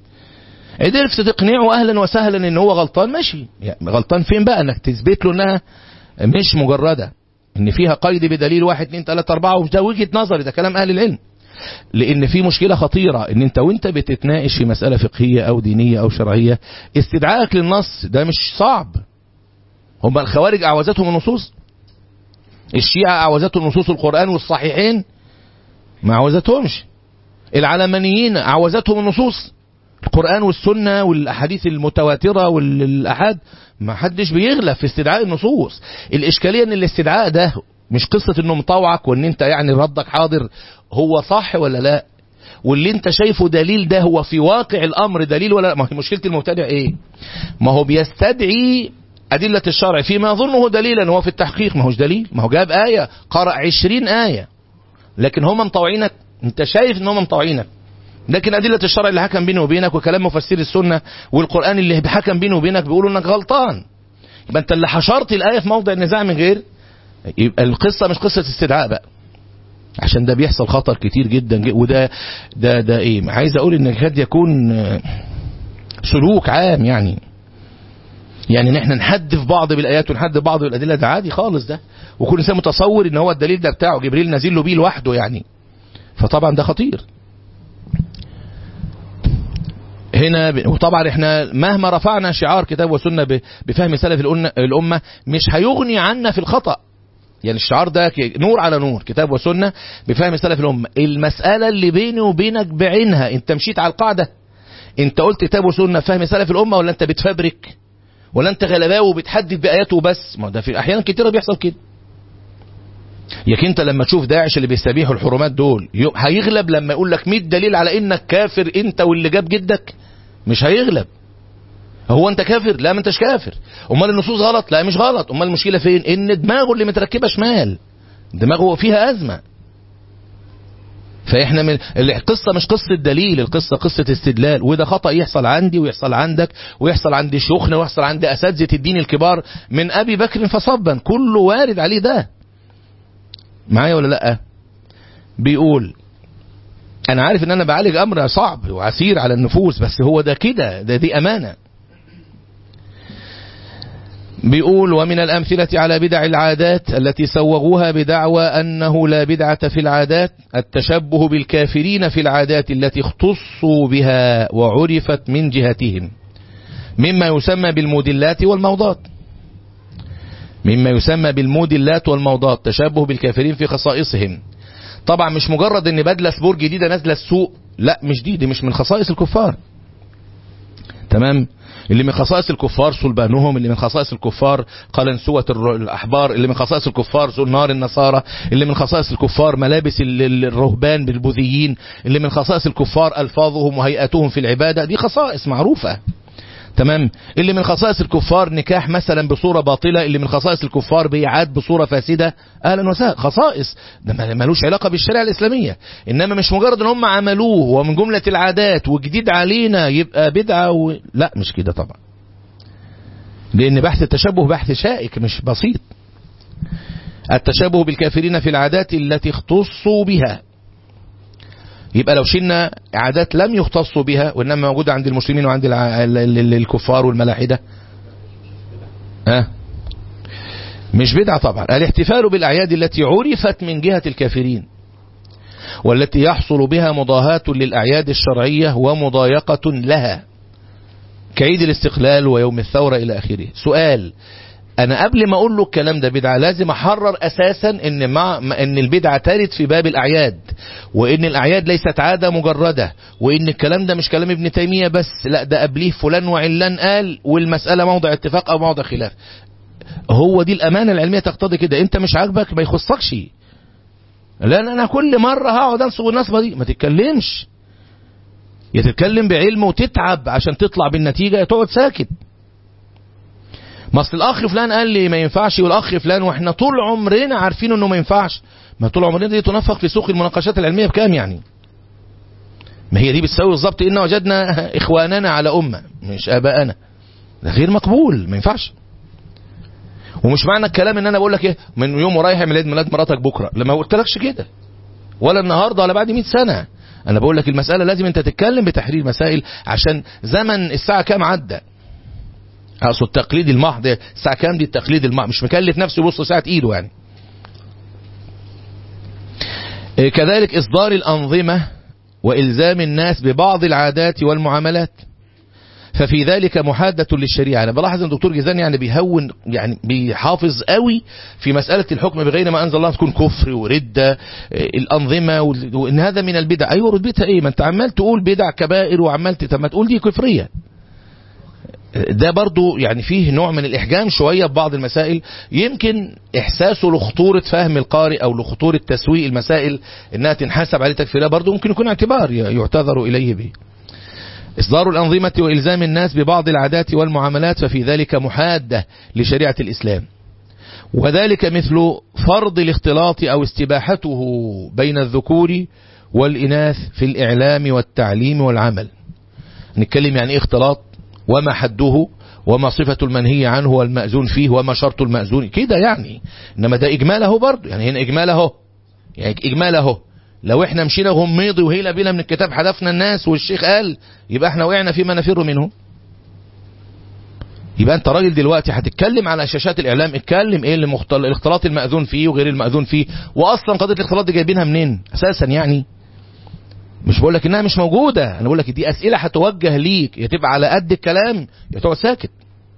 قدرت تقنعه اهلا وسهلا ان هو غلطان ماشي يعني غلطان فين بقى انك تثبت له انها مش مجرده ان فيها قيد بدليل واحد اتنين تلاته اربعه وده وجهه نظري ده كلام اهل العلم لان في مشكله خطيره ان انت وانت بتتناقش في مساله فقهيه او دينيه او شرعيه استدعائك للنص ده مش صعب هم الخوارج اعوزتهم النصوص الشيعه اعوزتهم نصوص القران والصحيحين ما اعوزتهمش العلمانيين اعوزتهم النصوص القرآن والسنة والأحاديث المتواترة والأحاد ما حدش بيغلب في استدعاء النصوص الإشكالية أن الاستدعاء ده مش قصة أنه مطوعك وأن أنت يعني ردك حاضر هو صح ولا لا واللي انت شايفه دليل ده هو في واقع الأمر دليل ولا لا ما هي مشكلة المبتدع إيه ما هو بيستدعي أدلة الشرع فيما يظنه دليلا هو في التحقيق ما هوش دليل ما هو جاب آية قرأ عشرين آية لكن هم مطوعينك انت شايف ان هم مطوعينك لكن أدلة الشرع اللي حكم بيني وبينك وكلام مفسر السنة والقرآن اللي حكم بيني وبينك بيقولوا انك غلطان يبقى انت اللي حشرت الآية في موضع النزاع من غير يبقى القصة مش قصة استدعاء بقى عشان ده بيحصل خطر كتير جدا, جدا وده ده ده ايه عايز اقول ان قد يكون سلوك عام يعني يعني ان احنا نحدف بعض بالايات ونحدف بعض بالادله ده عادي خالص ده وكل انسان متصور ان هو الدليل ده بتاعه جبريل نازل له بيه لوحده يعني فطبعا ده خطير هنا ب... وطبعا احنا مهما رفعنا شعار كتاب وسنه ب... بفهم سلف الامه مش هيغني عنا في الخطا يعني الشعار ده نور على نور كتاب وسنه بفهم سلف الامه المساله اللي بيني وبينك بعينها انت مشيت على القاعده انت قلت كتاب وسنه فهم سلف الامه ولا انت بتفبرك ولا انت غلباوي وبتحدث باياته وبس ما ده في احيانا كتيره بيحصل كده ياك انت لما تشوف داعش اللي بيستبيحوا الحرمات دول هيغلب لما يقول لك 100 دليل على انك كافر انت واللي جاب جدك مش هيغلب هو انت كافر لا ما انتش كافر امال النصوص غلط لا مش غلط امال المشكله فين ان دماغه اللي متركبه شمال دماغه فيها ازمه فاحنا من القصه مش قصه دليل القصه قصه استدلال وده خطا يحصل عندي ويحصل عندك ويحصل عند شيوخنا ويحصل عند اساتذه الدين الكبار من ابي بكر فصبا كله وارد عليه ده معايا ولا لا بيقول انا عارف ان انا بعالج امر صعب وعسير على النفوس بس هو ده كده ده دي امانه بيقول ومن الأمثلة على بدع العادات التي سوغوها بدعوى أنه لا بدعة في العادات التشبه بالكافرين في العادات التي اختصوا بها وعرفت من جهتهم مما يسمى بالمودلات والموضات مما يسمى بالمودلات والموضات تشبه بالكافرين في خصائصهم طبعا مش مجرد ان بدله سبور جديده نازله السوق لا مش دي دي مش من خصائص الكفار تمام اللي من خصائص الكفار صلبانهم اللي من خصائص الكفار قلنسوة الأحبار اللي من خصائص الكفار زنار النصارى اللي من خصائص الكفار ملابس الرهبان بالبوذيين اللي من خصائص الكفار ألفاظهم وهيئتهم في العبادة دي خصائص معروفة تمام اللي من خصائص الكفار نكاح مثلا بصورة باطلة اللي من خصائص الكفار بيعاد بصورة فاسدة اهلا وسهلا خصائص ده ملوش علاقة بالشريعة الاسلامية انما مش مجرد ان هم عملوه ومن جملة العادات وجديد علينا يبقى بدعة و... لا مش كده طبعا لان بحث التشبه بحث شائك مش بسيط التشبه بالكافرين في العادات التي اختصوا بها يبقى لو شلنا عادات لم يختصوا بها وإنما موجودة عند المسلمين وعند الع- ال- ال- الكفار والملاحدة ها مش بدعة طبعا الاحتفال بالأعياد التي عرفت من جهة الكافرين والتي يحصل بها مضاهاة للأعياد الشرعية ومضايقة لها كعيد الاستقلال ويوم الثورة إلى آخره سؤال أنا قبل ما أقول له الكلام ده بدعة لازم أحرر أساسا إن, مع إن البدعة ترد في باب الأعياد وإن الأعياد ليست عادة مجردة وإن الكلام ده مش كلام ابن تيمية بس لا ده قبليه فلان وعلان قال والمسألة موضع اتفاق أو موضع خلاف هو دي الأمانة العلمية تقتضي كده أنت مش عاجبك ما يخصكش لان انا كل مرة هقعد انصب النصبة دي ما تتكلمش يا تتكلم بعلم وتتعب عشان تطلع بالنتيجة يا تقعد ساكت ما اصل الاخ فلان قال لي ما ينفعش والاخ فلان واحنا طول عمرنا عارفين انه ما ينفعش ما طول عمرنا دي تنفق في سوق المناقشات العلمية بكام يعني ما هي دي بتساوي بالظبط ان وجدنا اخواننا على امة مش اباءنا ده غير مقبول ما ينفعش ومش معنى الكلام ان انا بقول لك ايه من يوم ورايح عيد ميلاد مراتك بكره لما قلتلكش كده ولا النهارده ولا بعد 100 سنه انا بقول لك المساله لازم انت تتكلم بتحرير مسائل عشان زمن الساعه كام عدى اقصد التقليد المحض الساعه كام دي التقليد المحض مش مكلف نفسه يبص ساعه ايده يعني إيه كذلك اصدار الانظمه والزام الناس ببعض العادات والمعاملات ففي ذلك محادة للشريعة أنا بلاحظ أن الدكتور جيزان يعني بيهون يعني بيحافظ قوي في مسألة الحكم بغير ما أنزل الله تكون كفر وردة الأنظمة وإن هذا من البدع أيوة ردتها إيه ما أنت عمال تقول بدع كبائر وعمال طب ما تقول دي كفرية ده برضو يعني فيه نوع من الإحجام شوية ببعض المسائل يمكن إحساسه لخطورة فهم القارئ أو لخطورة تسويق المسائل إنها تنحسب عليه تكفيرها برضو ممكن يكون اعتبار يعتذر إليه به إصدار الأنظمة وإلزام الناس ببعض العادات والمعاملات ففي ذلك محادة لشريعة الإسلام وذلك مثل فرض الاختلاط أو استباحته بين الذكور والإناث في الإعلام والتعليم والعمل نتكلم يعني إيه اختلاط وما حده وما صفة المنهي عنه والمأذون فيه وما شرط المأذون كده يعني إنما ده إجماله برضه يعني هنا إجماله يعني إجماله لو احنا مشينا غميضي وهيلا بينا من الكتاب حذفنا الناس والشيخ قال يبقى احنا وقعنا فيما نفر منه يبقى انت راجل دلوقتي هتتكلم على شاشات الاعلام اتكلم ايه اللي مختل... الاختلاط المأذون فيه وغير المأذون فيه واصلا قضيه الاختلاط دي جايبينها منين اساسا يعني مش بقول لك انها مش موجوده انا بقول لك دي اسئله هتوجه ليك يا تبقى على قد الكلام يا تقعد ساكت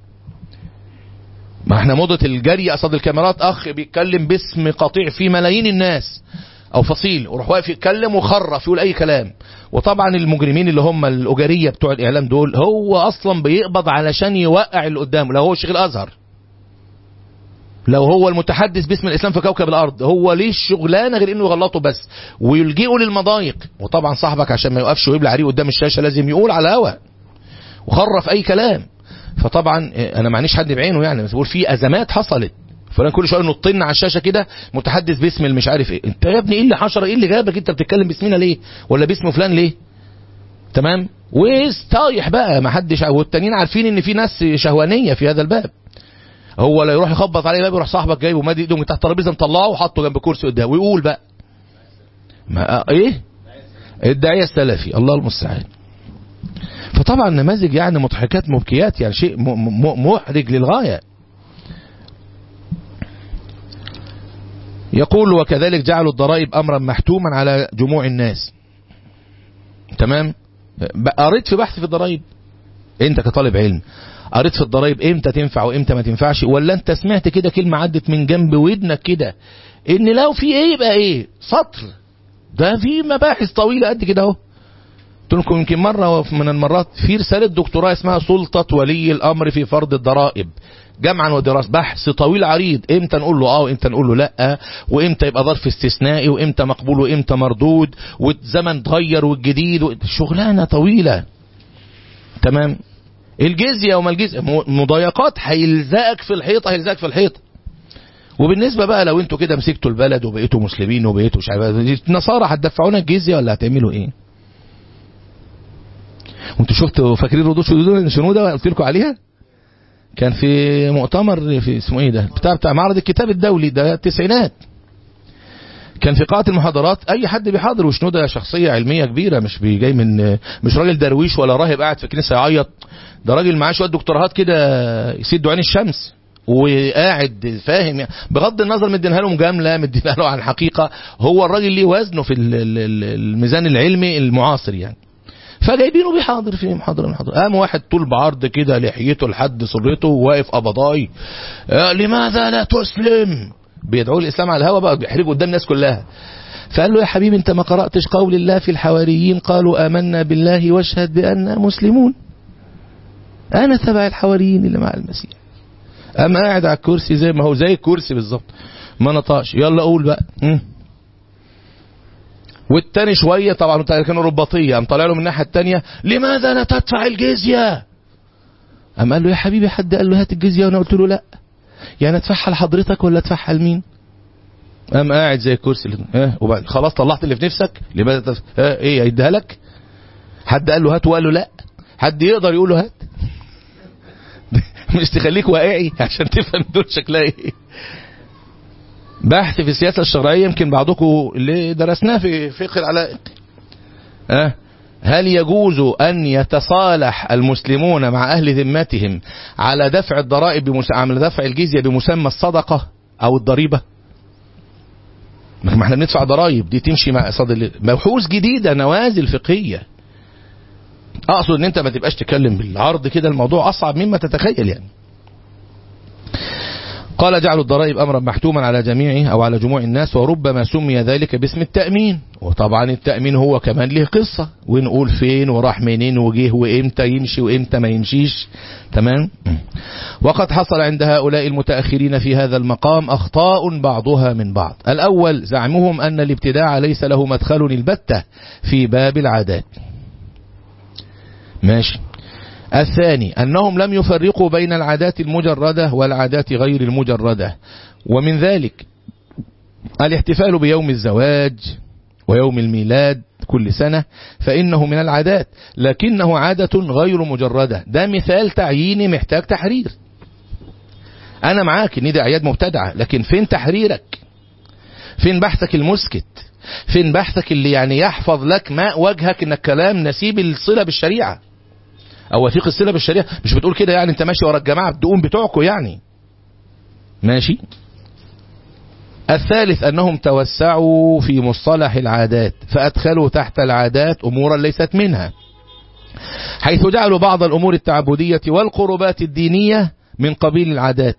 ما احنا موضه الجري قصاد الكاميرات اخ بيتكلم باسم قطيع في ملايين الناس او فصيل ويروح واقف يتكلم وخرف يقول اي كلام وطبعا المجرمين اللي هم الاجاريه بتوع الاعلام دول هو اصلا بيقبض علشان يوقع اللي قدامه لو هو شيخ الازهر لو هو المتحدث باسم الاسلام في كوكب الارض هو ليه الشغلانه غير انه يغلطه بس ويلجئه للمضايق وطبعا صاحبك عشان ما يوقفش ويبلع عليه قدام الشاشه لازم يقول على هوا وخرف اي كلام فطبعا انا معنيش حد بعينه يعني بس بقول في ازمات حصلت فلان كل شويه نطن على الشاشه كده متحدث باسم المش عارف ايه انت يا ابني ايه اللي حشر ايه اللي جابك انت بتتكلم باسمنا ليه ولا باسم فلان ليه تمام واستايح بقى ما حدش والتانيين عارفين ان في ناس شهوانيه في هذا الباب هو لا يروح يخبط عليه باب يروح صاحبك جايبه مادي ايده من تحت الترابيزه مطلعه وحطه جنب كرسي قدامه ويقول بقى ما ايه الداعيه السلفي الله المستعان فطبعا نماذج يعني مضحكات مبكيات يعني شيء محرج للغايه يقول وكذلك جعلوا الضرائب أمرا محتوما على جموع الناس تمام قريت في بحث في الضرائب انت كطالب علم قريت في الضرائب امتى تنفع وامتى ما تنفعش ولا انت سمعت كده كلمة عدت من جنب ودنك كده ان لو في ايه يبقى ايه سطر ده في مباحث طويلة قد كده اهو قلت لكم يمكن مرة من المرات في رسالة دكتوراه اسمها سلطة ولي الأمر في فرض الضرائب جمعا ودراسة بحث طويل عريض امتى نقول له اه وامتى نقول له لا وامتى يبقى ظرف استثنائي وامتى مقبول وامتى مردود والزمن اتغير والجديد شغلانة طويلة تمام الجزية وما الجزية مضايقات هيلزقك في الحيطة هيلزقك في الحيطة وبالنسبة بقى لو انتوا كده مسكتوا البلد وبقيتوا مسلمين وبقيتوا مش عارف النصارى هتدفعونا الجزية ولا هتعملوا ايه؟ وانتوا شفتوا فاكرين ردود شنودة قلت لكم عليها؟ كان في مؤتمر في اسمه ايه ده بتاع بتاع معرض الكتاب الدولي ده التسعينات كان في قاعة المحاضرات أي حد بيحاضر وشنودة شخصية علمية كبيرة مش جاي من مش راجل درويش ولا راهب قاعد في كنيسة يعيط ده راجل معاه شوية دكتوراهات كده يسدوا عين الشمس وقاعد فاهم يعني بغض النظر مدينها له مجاملة مدينها له عن الحقيقة هو الراجل ليه وزنه في ال- ال- ال- الميزان العلمي المعاصر يعني فجايبينه بيحاضر في محاضرة من المحاضرات قام واحد طول بعرض كده لحيته لحد سرته واقف قبضاي آه، لماذا لا تسلم بيدعوا الاسلام على الهوا بقى بيحرجوا قدام الناس كلها فقال له يا حبيبي انت ما قرأتش قول الله في الحواريين قالوا آمنا بالله واشهد بأننا مسلمون انا تبع الحواريين اللي مع المسيح قام قاعد على الكرسي زي ما هو زي الكرسي بالظبط ما نطقش يلا قول بقى مم. والتاني شوية طبعا كانوا رباطية قام طالع له من الناحية التانية لماذا لا تدفع الجزية قام قال له يا حبيبي حد قال له هات الجزية وانا قلت له لا يعني ادفعها لحضرتك ولا ادفعها لمين قام قاعد زي الكرسي اللي- ها وبعد خلاص طلعت اللي في نفسك لماذا تف... ها ايه هيديها لك حد قال له هات وقال له لا حد يقدر يقول له هات مش تخليك واقعي عشان تفهم دول شكلها ايه بحث في السياسة الشرعية يمكن بعضكم اللي درسناه في فقه العلائق أه؟ هل يجوز أن يتصالح المسلمون مع أهل ذمتهم على دفع الضرائب بمس... على دفع الجزية بمسمى الصدقة أو الضريبة ما احنا بندفع ضرائب دي تمشي مع صد بحوث جديدة نوازل فقهية اقصد ان انت ما تبقاش تتكلم بالعرض كده الموضوع اصعب مما تتخيل يعني قال جعل الضرائب امرا محتوما على جميعه او على جموع الناس وربما سمي ذلك باسم التامين وطبعا التامين هو كمان له قصه ونقول فين وراح منين وجه وامتى يمشي وامتى ما يمشيش تمام وقد حصل عند هؤلاء المتاخرين في هذا المقام اخطاء بعضها من بعض الاول زعمهم ان الابتداع ليس له مدخل البته في باب العادات ماشي الثاني أنهم لم يفرقوا بين العادات المجردة والعادات غير المجردة ومن ذلك الاحتفال بيوم الزواج ويوم الميلاد كل سنة فإنه من العادات لكنه عادة غير مجردة ده مثال تعييني محتاج تحرير أنا معاك إن دي أعياد مبتدعة لكن فين تحريرك فين بحثك المسكت فين بحثك اللي يعني يحفظ لك ماء وجهك انك كلام نسيب الصلة بالشريعة او وثيق الصلة بالشريعة مش بتقول كده يعني انت ماشي ورا الجماعة الدقون بتوعكم يعني ماشي الثالث انهم توسعوا في مصطلح العادات فادخلوا تحت العادات امورا ليست منها حيث جعلوا بعض الامور التعبدية والقربات الدينية من قبيل العادات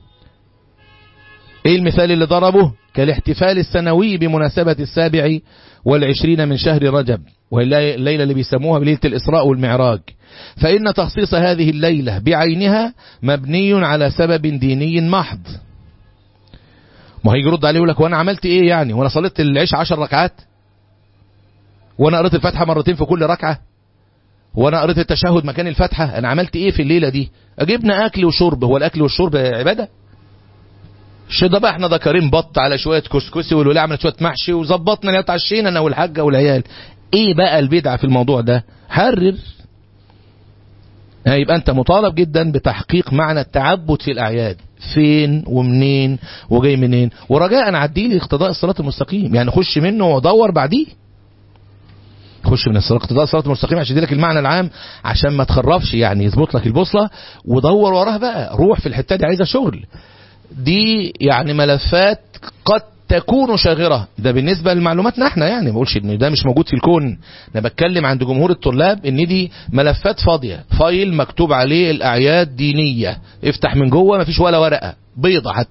ايه المثال اللي ضربه كالاحتفال السنوي بمناسبة السابع والعشرين من شهر رجب والليلة اللي بيسموها بليلة الإسراء والمعراج فإن تخصيص هذه الليلة بعينها مبني على سبب ديني محض ما هيجي يرد عليه يقول لك وانا عملت ايه يعني وانا صليت العشاء عشر ركعات وانا قريت الفاتحة مرتين في كل ركعة وانا قريت التشهد مكان الفاتحة انا عملت ايه في الليلة دي اجبنا اكل وشرب هو الاكل والشرب عبادة الشيء ده بقى احنا ذكرين بط على شويه كسكسي والولايه عملت شويه محشي وظبطنا اللي اتعشينا انا والحاجه والعيال ايه بقى البدعه في الموضوع ده حرر يبقى انت مطالب جدا بتحقيق معنى التعبد في الاعياد فين ومنين وجاي منين ورجاء عدي لي اقتضاء الصراط المستقيم يعني خش منه ودور بعديه خش من الصراط اقتضاء الصراط المستقيم عشان يديلك المعنى العام عشان ما تخرفش يعني يظبط لك البوصله ودور وراها بقى روح في الحته دي عايزه شغل دي يعني ملفات قد تكون شاغرة ده بالنسبة لمعلوماتنا احنا يعني ما بقولش ان ده مش موجود في الكون انا بتكلم عند جمهور الطلاب ان دي ملفات فاضية فايل مكتوب عليه الاعياد دينية افتح من جوه ما فيش ولا ورقة بيضة حتى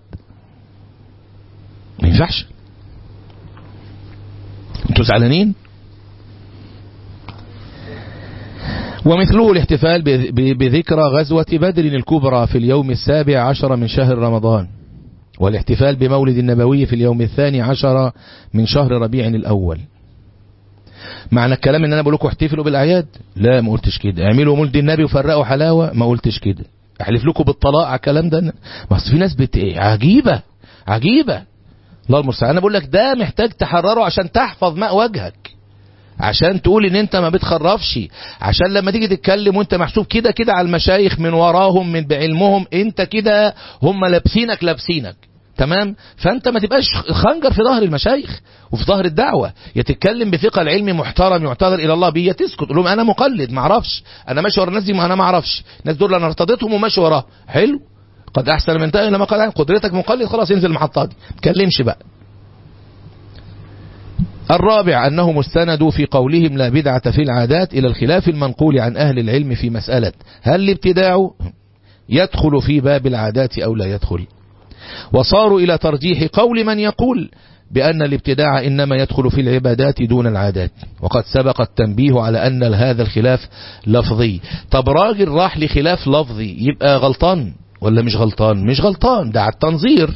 ما ينفعش انتوا زعلانين ومثله الاحتفال بذكرى غزوة بدر الكبرى في اليوم السابع عشر من شهر رمضان والاحتفال بمولد النبوي في اليوم الثاني عشر من شهر ربيع الأول معنى الكلام ان انا بقول لكم احتفلوا بالاعياد لا ما قلتش كده اعملوا مولد النبي وفرقوا حلاوه ما قلتش كده احلف لكم بالطلاق على الكلام ده ما في ناس بت ايه عجيبه عجيبه الله المستعان انا بقول لك ده محتاج تحرره عشان تحفظ ماء وجهك عشان تقول ان انت ما بتخرفش عشان لما تيجي تتكلم وانت محسوب كده كده على المشايخ من وراهم من بعلمهم انت كده هم لابسينك لابسينك تمام فانت ما تبقاش خنجر في ظهر المشايخ وفي ظهر الدعوة يا تتكلم بثقة العلم محترم يعتذر الى الله بيه تسكت تقول لهم انا مقلد ما اعرفش انا ماشي ورا الناس دي ما انا ما اعرفش الناس دول انا ارتضيتهم وماشي وراهم حلو قد احسن من تأي لما قد قدرتك مقلد خلاص انزل المحطة دي ما تكلمش بقى الرابع أنهم استندوا في قولهم لا بدعة في العادات إلى الخلاف المنقول عن أهل العلم في مسألة هل الابتداع يدخل في باب العادات أو لا يدخل وصاروا إلى ترجيح قول من يقول بأن الابتداع إنما يدخل في العبادات دون العادات وقد سبق التنبيه على أن هذا الخلاف لفظي طب راجل راح لخلاف لفظي يبقى غلطان ولا مش غلطان مش غلطان ده على التنظير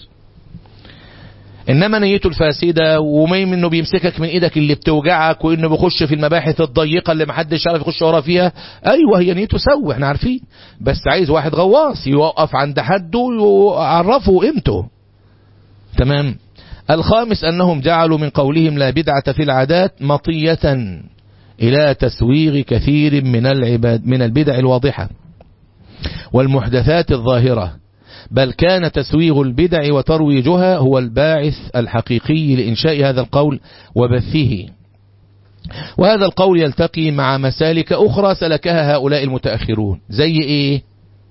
انما نيته الفاسده وميم انه بيمسكك من ايدك اللي بتوجعك وانه بيخش في المباحث الضيقه اللي محدش عارف يخش ورا فيها ايوه هي نيته سوي احنا عارفين بس عايز واحد غواص يوقف عند حده ويعرفه قيمته تمام الخامس انهم جعلوا من قولهم لا بدعه في العادات مطيه الى تسويغ كثير من العباد من البدع الواضحه والمحدثات الظاهره بل كان تسويغ البدع وترويجها هو الباعث الحقيقي لإنشاء هذا القول وبثه وهذا القول يلتقي مع مسالك أخرى سلكها هؤلاء المتأخرون زي إيه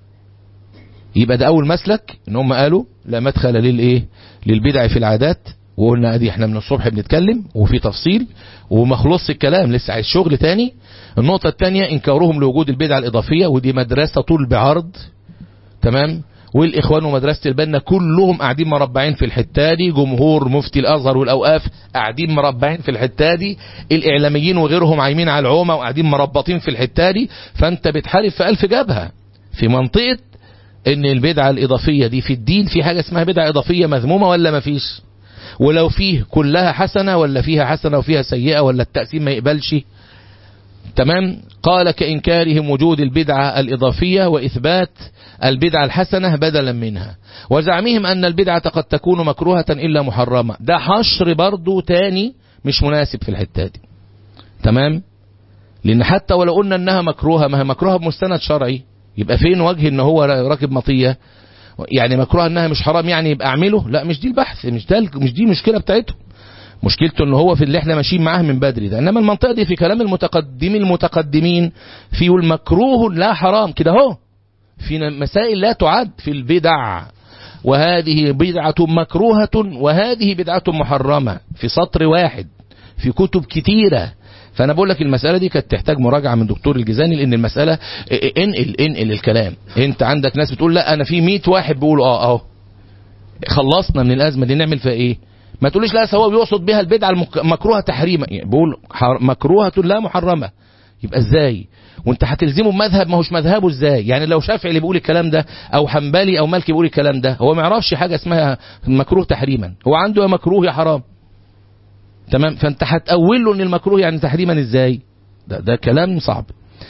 يبقى ده أول مسلك إن هم قالوا لا مدخل للإيه للبدع في العادات وقلنا ادي احنا من الصبح بنتكلم وفي تفصيل ومخلص الكلام لسه عايز شغل تاني النقطة التانية انكارهم لوجود البدع الإضافية ودي مدرسة طول بعرض تمام والإخوان ومدرسة البنا كلهم قاعدين مربعين في الحتة دي جمهور مفتي الأزهر والأوقاف قاعدين مربعين في الحتة دي الإعلاميين وغيرهم عايمين على العومة وقاعدين مربطين في الحتة دي فأنت بتحارب في ألف جبهة في منطقة إن البدعة الإضافية دي في الدين في حاجة اسمها بدعة إضافية مذمومة ولا ما فيش ولو فيه كلها حسنة ولا فيها حسنة وفيها سيئة ولا التقسيم ما يقبلش تمام قال كإنكارهم وجود البدعة الإضافية وإثبات البدعة الحسنة بدلا منها وزعمهم أن البدعة قد تكون مكروهة إلا محرمة ده حشر برضو تاني مش مناسب في الحتة دي تمام لأن حتى ولو قلنا أنها مكروهة ما هي مكروهة بمستند شرعي يبقى فين وجه أنه هو راكب مطية يعني مكروهة أنها مش حرام يعني يبقى أعمله لا مش دي البحث مش, ده مش دي المشكلة بتاعته مشكلته ان هو في اللي احنا ماشيين معاه من بدري ده انما المنطقه دي في كلام المتقدمين المتقدمين في المكروه لا حرام كده اهو في مسائل لا تعد في البدع وهذه بدعة مكروهة وهذه بدعة محرمة في سطر واحد في كتب كتيرة فأنا بقول لك المسألة دي كانت تحتاج مراجعة من دكتور الجزاني لأن المسألة انقل انقل الكلام أنت عندك ناس بتقول لا أنا في 100 واحد بيقولوا اه اهو خلصنا من الأزمة دي نعمل فيها إيه؟ ما تقوليش لا هو بيقصد بها البدعة المكروهة تحريما يعني بيقول مكروهة لا محرمة يبقى ازاي وانت هتلزمه بمذهب ما هوش مذهبه ازاي يعني لو شافعي اللي بيقول الكلام ده او حنبلي او مالكي بيقول الكلام ده هو ما يعرفش حاجة اسمها مكروه تحريما هو عنده يا مكروه يا حرام تمام فانت هتقول له ان المكروه يعني تحريما ازاي ده, ده كلام صعب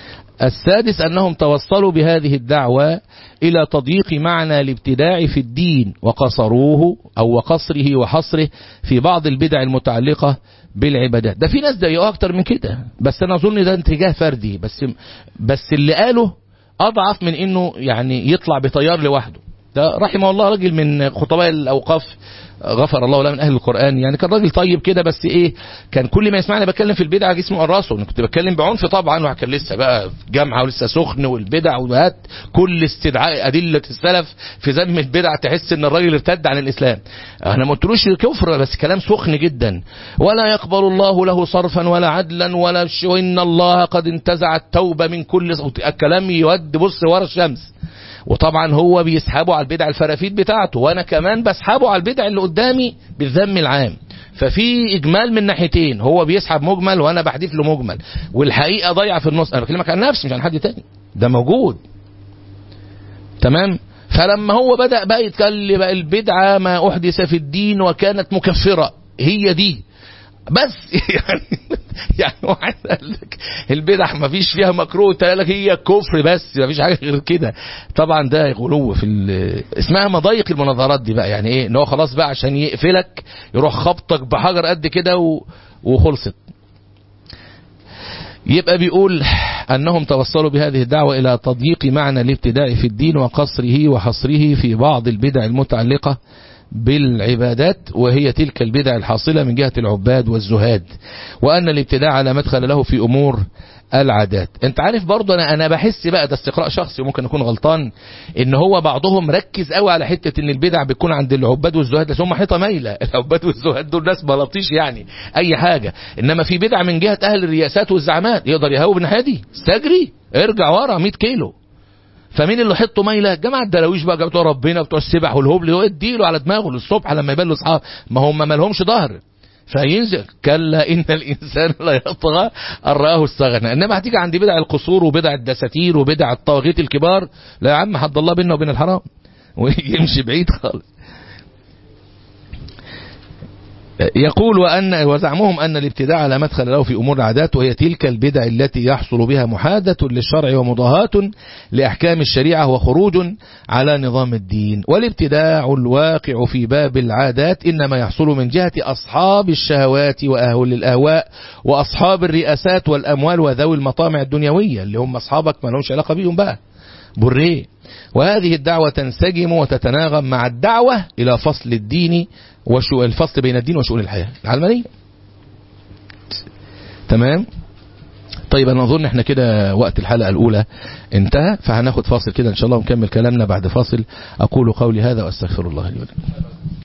السادس أنهم توصلوا بهذه الدعوة إلى تضييق معنى الابتداع في الدين وقصروه أو وقصره وحصره في بعض البدع المتعلقة بالعبادات ده في ناس ضيقوا أكتر من كده بس أنا أظن ده اتجاه فردي بس بس اللي قاله أضعف من إنه يعني يطلع بطيار لوحده ده رحمه الله راجل من خطباء الأوقاف غفر الله له من اهل القران يعني كان راجل طيب كده بس ايه كان كل ما يسمعني بتكلم في البدع جسمه قرصه انا كنت بتكلم بعنف طبعا وكان لسه بقى في جامعه ولسه سخن والبدع وهات كل استدعاء ادله السلف في ذم البدع تحس ان الراجل ارتد عن الاسلام انا ما قلتلوش كفر بس كلام سخن جدا ولا يقبل الله له صرفا ولا عدلا ولا ان الله قد انتزع التوبه من كل الكلام يود بص ورا الشمس وطبعا هو بيسحبه على البدع الفرافيت بتاعته وانا كمان بسحبه على البدع اللي قدامي بالذم العام ففي اجمال من ناحيتين هو بيسحب مجمل وانا بحذف له مجمل والحقيقه ضايعه في النص انا بكلمك عن نفسي مش عن حد تاني ده موجود تمام فلما هو بدا بقى يتكلم بقى البدعه ما احدث في الدين وكانت مكفره هي دي بس يعني يعني واحد قال لك البدع ما فيش فيها مكروه قال لك هي كفر بس ما فيش حاجه غير كده طبعا ده غلو في اسمها مضايق المناظرات دي بقى يعني ايه ان هو خلاص بقى عشان يقفلك يروح خبطك بحجر قد كده و... وخلصت يبقى بيقول أنهم توصلوا بهذه الدعوة إلى تضييق معنى الابتداع في الدين وقصره وحصره في بعض البدع المتعلقة بالعبادات وهي تلك البدع الحاصلة من جهة العباد والزهاد وأن الابتداع لا مدخل له في أمور العادات انت عارف برضه انا انا بحس بقى ده استقراء شخصي ممكن اكون غلطان ان هو بعضهم ركز قوي على حته ان البدع بتكون عند العباد والزهاد بس هم حيطه مايله العباد والزهاد دول ناس بلاطيش يعني اي حاجه انما في بدع من جهه اهل الرياسات والزعامات يقدر يهوب الناحيه دي استجري ارجع ورا 100 كيلو فمين اللي حطه مايله جماعه الدراويش بقى بتوع ربنا بتوع السبح والهبل اديله على دماغه للصبح لما يبان له اصحاب ما هم ما لهمش ظهر فينزل كلا ان الانسان لا يطغى ان راه استغنى انما هتيجي عند بدع القصور وبدع الدساتير وبدع الطواغيت الكبار لا يا عم حد الله بيننا وبين الحرام ويمشي بعيد خالص يقول وأن وزعمهم أن الابتداع لا مدخل له في أمور العادات وهي تلك البدع التي يحصل بها محادة للشرع ومضاهاة لأحكام الشريعة وخروج على نظام الدين والابتداع الواقع في باب العادات إنما يحصل من جهة أصحاب الشهوات وأهل الأهواء وأصحاب الرئاسات والأموال وذوي المطامع الدنيوية اللي هم أصحابك ما لهمش علاقة بيهم بقى بريه وهذه الدعوة تنسجم وتتناغم مع الدعوة إلى فصل الدين وشو الفصل بين الدين وشؤون الحياة العلمانية تمام طيب انا اظن احنا كده وقت الحلقة الاولى انتهى فهناخد فاصل كده ان شاء الله ونكمل كلامنا بعد فاصل اقول قولي هذا واستغفر الله لي ولكم